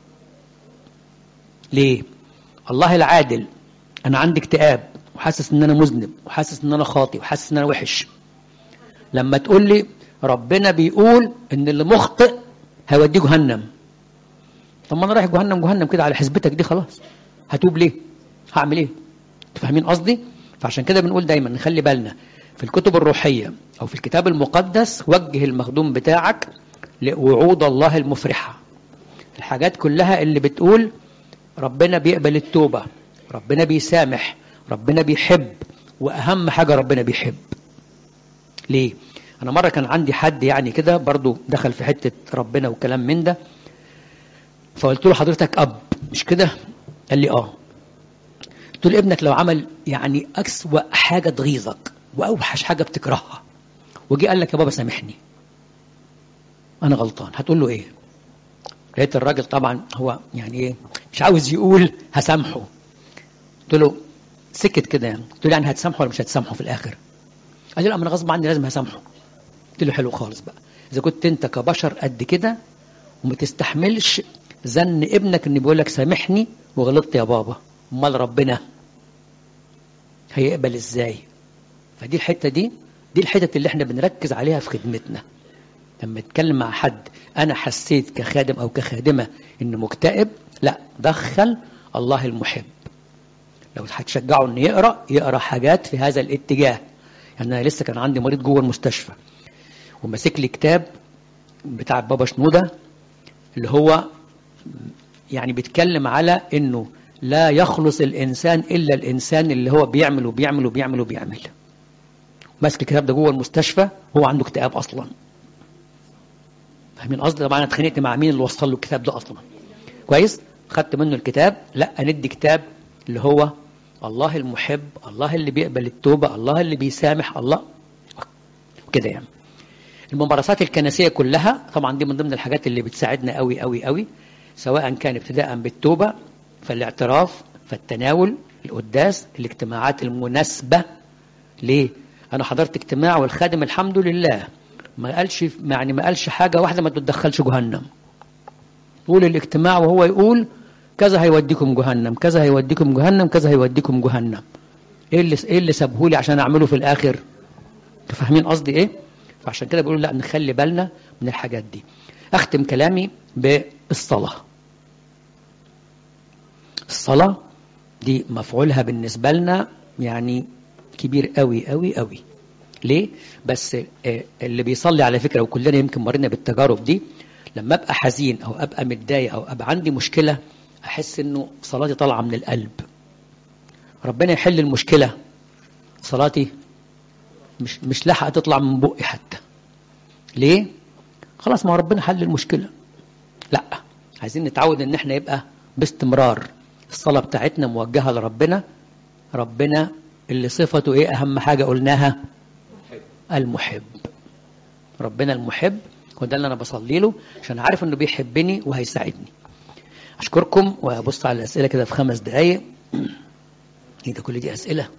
ليه الله العادل انا عندي اكتئاب وحاسس ان انا مذنب وحاسس ان انا خاطي وحاسس ان انا وحش لما تقول لي ربنا بيقول ان اللي مخطئ هيوديه جهنم طب ما انا رايح جهنم جهنم كده على حسبتك دي خلاص هتوب ليه هعمل ايه انتوا فاهمين قصدي فعشان كده بنقول دايما نخلي بالنا في الكتب الروحية أو في الكتاب المقدس وجه المخدوم بتاعك لوعود الله المفرحة الحاجات كلها اللي بتقول ربنا بيقبل التوبة ربنا بيسامح ربنا بيحب وأهم حاجة ربنا بيحب ليه؟ أنا مرة كان عندي حد يعني كده برضو دخل في حتة ربنا وكلام من ده فقلت له حضرتك أب مش كده؟ قال لي آه قلت له ابنك لو عمل يعني أسوأ حاجة تغيظك وأوحش حاجة بتكرهها وجي قال لك يا بابا سامحني أنا غلطان هتقول له إيه؟ لقيت الراجل طبعا هو يعني إيه مش عاوز يقول هسامحه قلت له سكت كده يعني قلت له يعني هتسامحه ولا مش هتسامحه في الآخر؟ قال لي لا انا غصب عني لازم هسامحه قلت له حلو خالص بقى اذا كنت انت كبشر قد كده وما تستحملش زن ابنك ان بيقول لك سامحني وغلطت يا بابا امال ربنا هيقبل ازاي فدي الحته دي دي الحتت اللي احنا بنركز عليها في خدمتنا لما اتكلم مع حد انا حسيت كخادم او كخادمه انه مكتئب لا دخل الله المحب لو هتشجعه انه يقرا يقرا حاجات في هذا الاتجاه يعني انا لسه كان عندي مريض جوه المستشفى وماسك لي كتاب بتاع بابا شنوده اللي هو يعني بيتكلم على انه لا يخلص الانسان الا الانسان اللي هو بيعمل وبيعمل وبيعمل وبيعمل ماسك الكتاب ده جوه المستشفى هو عنده اكتئاب اصلا فاهمين قصدي طبعا انا اتخانقت مع مين اللي وصل له الكتاب ده اصلا كويس خدت منه الكتاب لا ندي كتاب اللي هو الله المحب الله اللي بيقبل التوبة الله اللي بيسامح الله كده يعني الممارسات الكنسية كلها طبعا دي من ضمن الحاجات اللي بتساعدنا قوي قوي قوي سواء كان ابتداء بالتوبة فالاعتراف فالتناول القداس الاجتماعات المناسبة ليه؟ أنا حضرت اجتماع والخادم الحمد لله ما قالش يعني ما قالش حاجة واحدة ما تدخلش جهنم طول الاجتماع وهو يقول كذا هيوديكم جهنم كذا هيوديكم جهنم كذا هيوديكم جهنم ايه اللي ايه اللي سابهولي عشان اعمله في الاخر فاهمين قصدي ايه فعشان كده بقول لا نخلي بالنا من الحاجات دي اختم كلامي بالصلاه الصلاه دي مفعولها بالنسبه لنا يعني كبير قوي قوي قوي ليه بس اللي بيصلي على فكره وكلنا يمكن مرينا بالتجارب دي لما ابقى حزين او ابقى متضايق او ابقى عندي مشكله احس انه صلاتي طالعه من القلب ربنا يحل المشكله صلاتي مش مش لاحقه تطلع من بقي حتى ليه خلاص ما ربنا حل المشكله لا عايزين نتعود ان احنا يبقى باستمرار الصلاه بتاعتنا موجهه لربنا ربنا اللي صفته ايه اهم حاجه قلناها المحب ربنا المحب وده اللي انا بصلي له عشان عارف انه بيحبني وهيساعدني اشكركم وابص على الاسئله كده في خمس دقائق ايه ده كل دي اسئله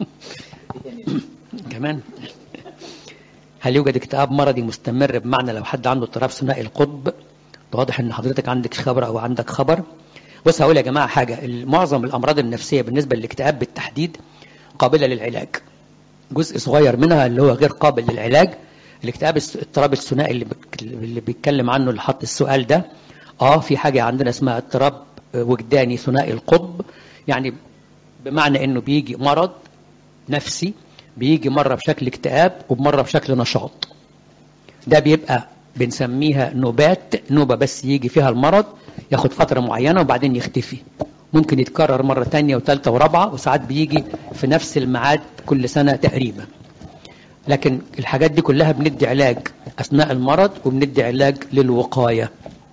كمان هل يوجد اكتئاب مرضي مستمر بمعنى لو حد عنده اضطراب ثنائي القطب واضح ان حضرتك عندك خبر او عندك خبر بص هقول يا جماعه حاجه معظم الامراض النفسيه بالنسبه للاكتئاب بالتحديد قابله للعلاج جزء صغير منها اللي هو غير قابل للعلاج الاكتئاب الاضطراب الثنائي اللي اللي بيتكلم عنه اللي حط السؤال ده اه في حاجه عندنا اسمها اضطراب وجداني ثنائي القطب يعني بمعنى انه بيجي مرض نفسي بيجي مره بشكل اكتئاب ومره بشكل نشاط ده بيبقى بنسميها نوبات نوبة بس يجي فيها المرض ياخد فترة معينة وبعدين يختفي ممكن يتكرر مرة تانية وثالثة ورابعة وساعات بيجي في نفس الميعاد كل سنة تقريبا لكن الحاجات دي كلها بندي علاج أثناء المرض وبندي علاج للوقاية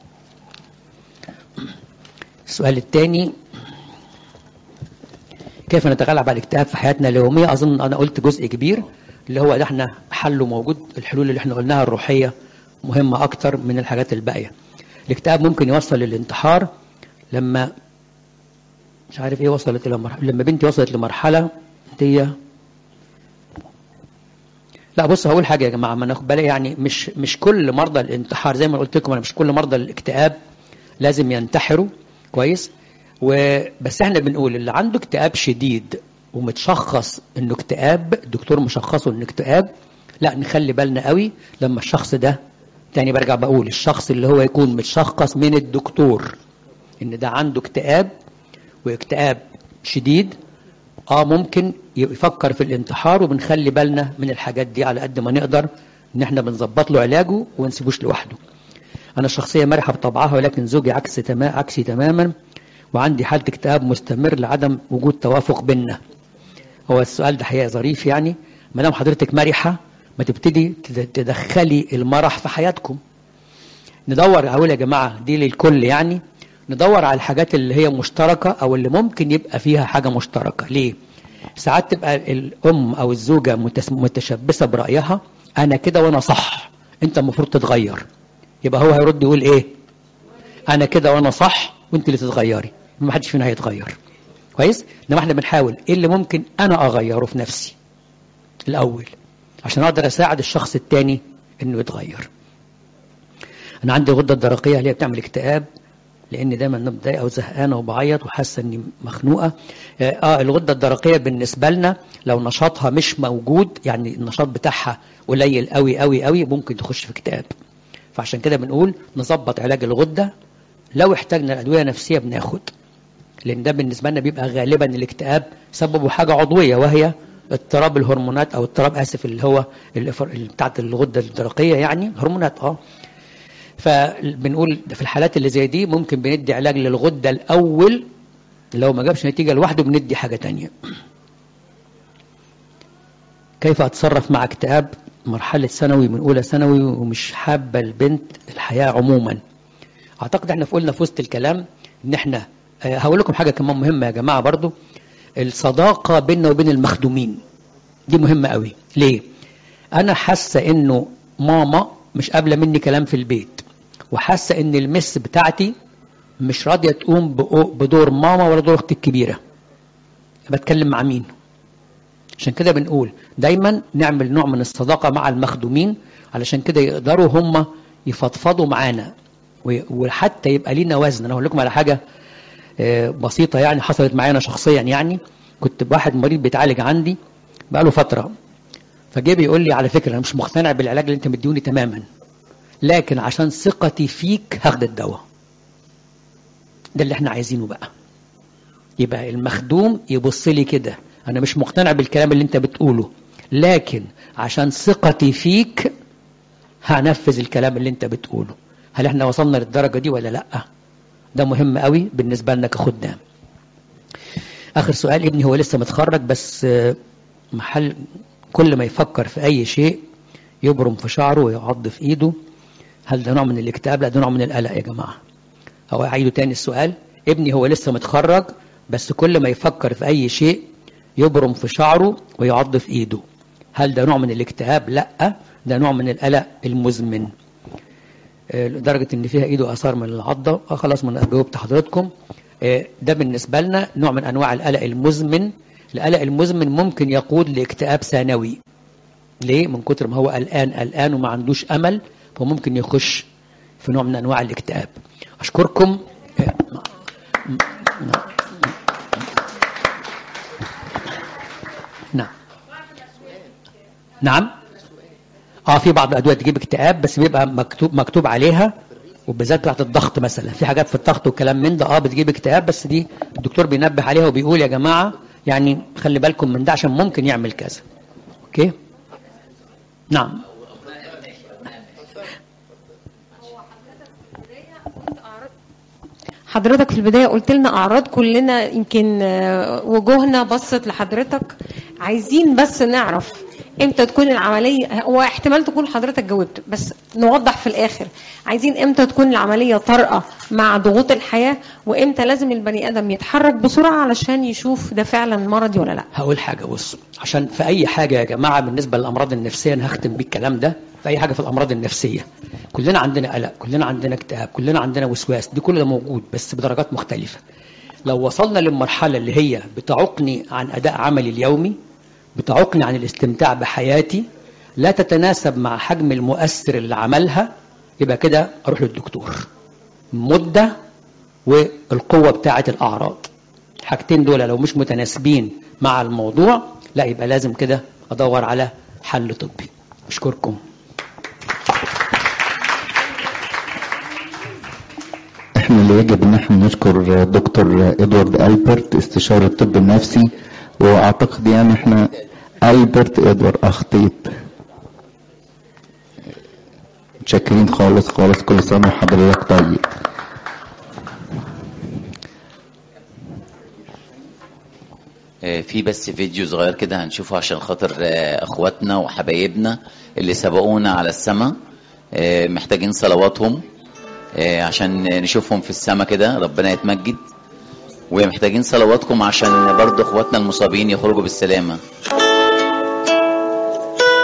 السؤال الثاني كيف نتغلب على الاكتئاب في حياتنا اليومية أظن أنا قلت جزء كبير اللي هو ده احنا حله موجود الحلول اللي احنا قلناها الروحية مهمة أكتر من الحاجات الباقية الاكتئاب ممكن يوصل للانتحار لما مش عارف ايه وصلت الى مرحلة لما بنتي وصلت لمرحلة دي لا بص هقول حاجة يا جماعة ما ناخد بالي يعني مش مش كل مرضى الانتحار زي ما قلت لكم انا مش كل مرضى الاكتئاب لازم ينتحروا كويس وبس احنا بنقول اللي عنده اكتئاب شديد ومتشخص انه اكتئاب الدكتور مشخصه انه اكتئاب لا نخلي بالنا قوي لما الشخص ده تاني برجع بقول الشخص اللي هو يكون متشخص من الدكتور ان ده عنده اكتئاب واكتئاب شديد اه ممكن يفكر في الانتحار وبنخلي بالنا من الحاجات دي على قد ما نقدر ان احنا بنظبط له علاجه ونسيبوش لوحده انا شخصيه مرحه بطبعها ولكن زوجي عكس تمام عكسي تماما وعندي حاله اكتئاب مستمر لعدم وجود توافق بيننا هو السؤال ده حقيقه ظريف يعني ما دام حضرتك مرحه ما تبتدي تدخلي المرح في حياتكم ندور اقول يا جماعه دي للكل يعني ندور على الحاجات اللي هي مشتركه او اللي ممكن يبقى فيها حاجه مشتركه ليه ساعات تبقى الام او الزوجه متشبثه برايها انا كده وانا صح انت المفروض تتغير يبقى هو هيرد يقول ايه انا كده وانا صح وانت اللي تتغيري ما حدش فينا هيتغير كويس انما احنا بنحاول ايه اللي ممكن انا اغيره في نفسي الاول عشان اقدر اساعد الشخص التاني انه يتغير انا عندي غده الدرقيه اللي هي بتعمل اكتئاب لان دايما انا متضايقه وزهقانه وبعيط وحاسه اني مخنوقه اه الغده الدرقيه بالنسبه لنا لو نشاطها مش موجود يعني النشاط بتاعها قليل قوي قوي قوي ممكن تخش في اكتئاب فعشان كده بنقول نظبط علاج الغده لو احتاجنا ادويه نفسيه بناخد لان ده بالنسبه لنا بيبقى غالبا الاكتئاب سببه حاجه عضويه وهي اضطراب الهرمونات او اضطراب اسف اللي هو اللي بتاعت الغده الدرقيه يعني هرمونات اه فبنقول في الحالات اللي زي دي ممكن بندي علاج للغده الاول لو ما جابش نتيجه لوحده بندي حاجه تانية كيف اتصرف مع اكتئاب مرحله ثانوي من اولى ثانوي ومش حابه البنت الحياه عموما اعتقد احنا قلنا في وسط الكلام ان احنا هقول لكم حاجه كمان مهمه يا جماعه برضو الصداقه بيننا وبين المخدومين دي مهمه قوي ليه انا حاسه انه ماما مش قابله مني كلام في البيت وحاسه ان المس بتاعتي مش راضيه تقوم بدور ماما ولا دور اختي الكبيره بتكلم مع مين عشان كده بنقول دايما نعمل نوع من الصداقه مع المخدومين علشان كده يقدروا هم يفضفضوا معانا وحتى يبقى لينا وزن انا هقول لكم على حاجه بسيطه يعني حصلت معانا شخصيا يعني كنت بواحد مريض بيتعالج عندي بقاله فتره فجه بيقول لي على فكره انا مش مقتنع بالعلاج اللي انت مديوني تماما لكن عشان ثقتي فيك هاخد الدواء ده اللي احنا عايزينه بقى يبقى المخدوم يبص لي كده انا مش مقتنع بالكلام اللي انت بتقوله لكن عشان ثقتي فيك هنفذ الكلام اللي انت بتقوله هل احنا وصلنا للدرجه دي ولا لا ده مهم قوي بالنسبه لنا كخدام اخر سؤال ابني هو لسه متخرج بس محل كل ما يفكر في اي شيء يبرم في شعره ويعض في ايده هل ده نوع من الاكتئاب لا ده نوع من القلق يا جماعه هو اعيده تاني السؤال ابني هو لسه متخرج بس كل ما يفكر في اي شيء يبرم في شعره ويعض في ايده هل ده نوع من الاكتئاب لا ده نوع من القلق المزمن لدرجة ان فيها ايده اثار من العضة آه خلاص من جاوبت حضرتكم ده بالنسبة لنا نوع من انواع القلق المزمن القلق المزمن ممكن يقود لاكتئاب ثانوي ليه من كتر ما هو قلقان قلقان وما عندوش امل فممكن يخش في نوع من انواع الاكتئاب اشكركم نعم نعم اه في بعض الادويه تجيب اكتئاب بس بيبقى مكتوب مكتوب عليها وبالذات بتاعت الضغط مثلا في حاجات في الضغط وكلام من ده اه بتجيب اكتئاب بس دي الدكتور بينبه عليها وبيقول يا جماعه يعني خلي بالكم من ده عشان ممكن يعمل كذا اوكي نعم حضرتك في البداية قلت لنا أعراض كلنا يمكن وجوهنا بصت لحضرتك عايزين بس نعرف امتى تكون العملية هو احتمال تكون حضرتك جاوبت بس نوضح في الآخر عايزين امتى تكون العملية طارئة مع ضغوط الحياة وامتى لازم البني آدم يتحرك بسرعة علشان يشوف ده فعلا مرضي ولا لا هقول حاجة بص عشان في أي حاجة يا جماعة بالنسبة للأمراض النفسية أنا هختم بالكلام ده في أي حاجة في الأمراض النفسية كلنا عندنا قلق كلنا عندنا اكتئاب كلنا عندنا وسواس دي كل ده موجود بس بدرجات مختلفة لو وصلنا للمرحلة اللي هي بتعوقني عن أداء عملي اليومي بتعوقني عن الاستمتاع بحياتي لا تتناسب مع حجم المؤثر اللي عملها يبقى كده اروح للدكتور مدة والقوة بتاعة الأعراض الحاجتين دول لو مش متناسبين مع الموضوع لا يبقى لازم كده أدور على حل طبي أشكركم احنا اللي يجب ان احنا نشكر دكتور ادوارد البرت استشاري الطب النفسي واعتقد يعني احنا البرت ادوار اخطيت متشكرين خالص خالص كل سنه وحضرتك طيب آه، في بس فيديو صغير كده هنشوفه عشان خاطر آه، اخواتنا وحبايبنا اللي سبقونا على السماء آه، محتاجين صلواتهم آه، عشان نشوفهم في السماء كده ربنا يتمجد ومحتاجين صلواتكم عشان برضه اخواتنا المصابين يخرجوا بالسلامه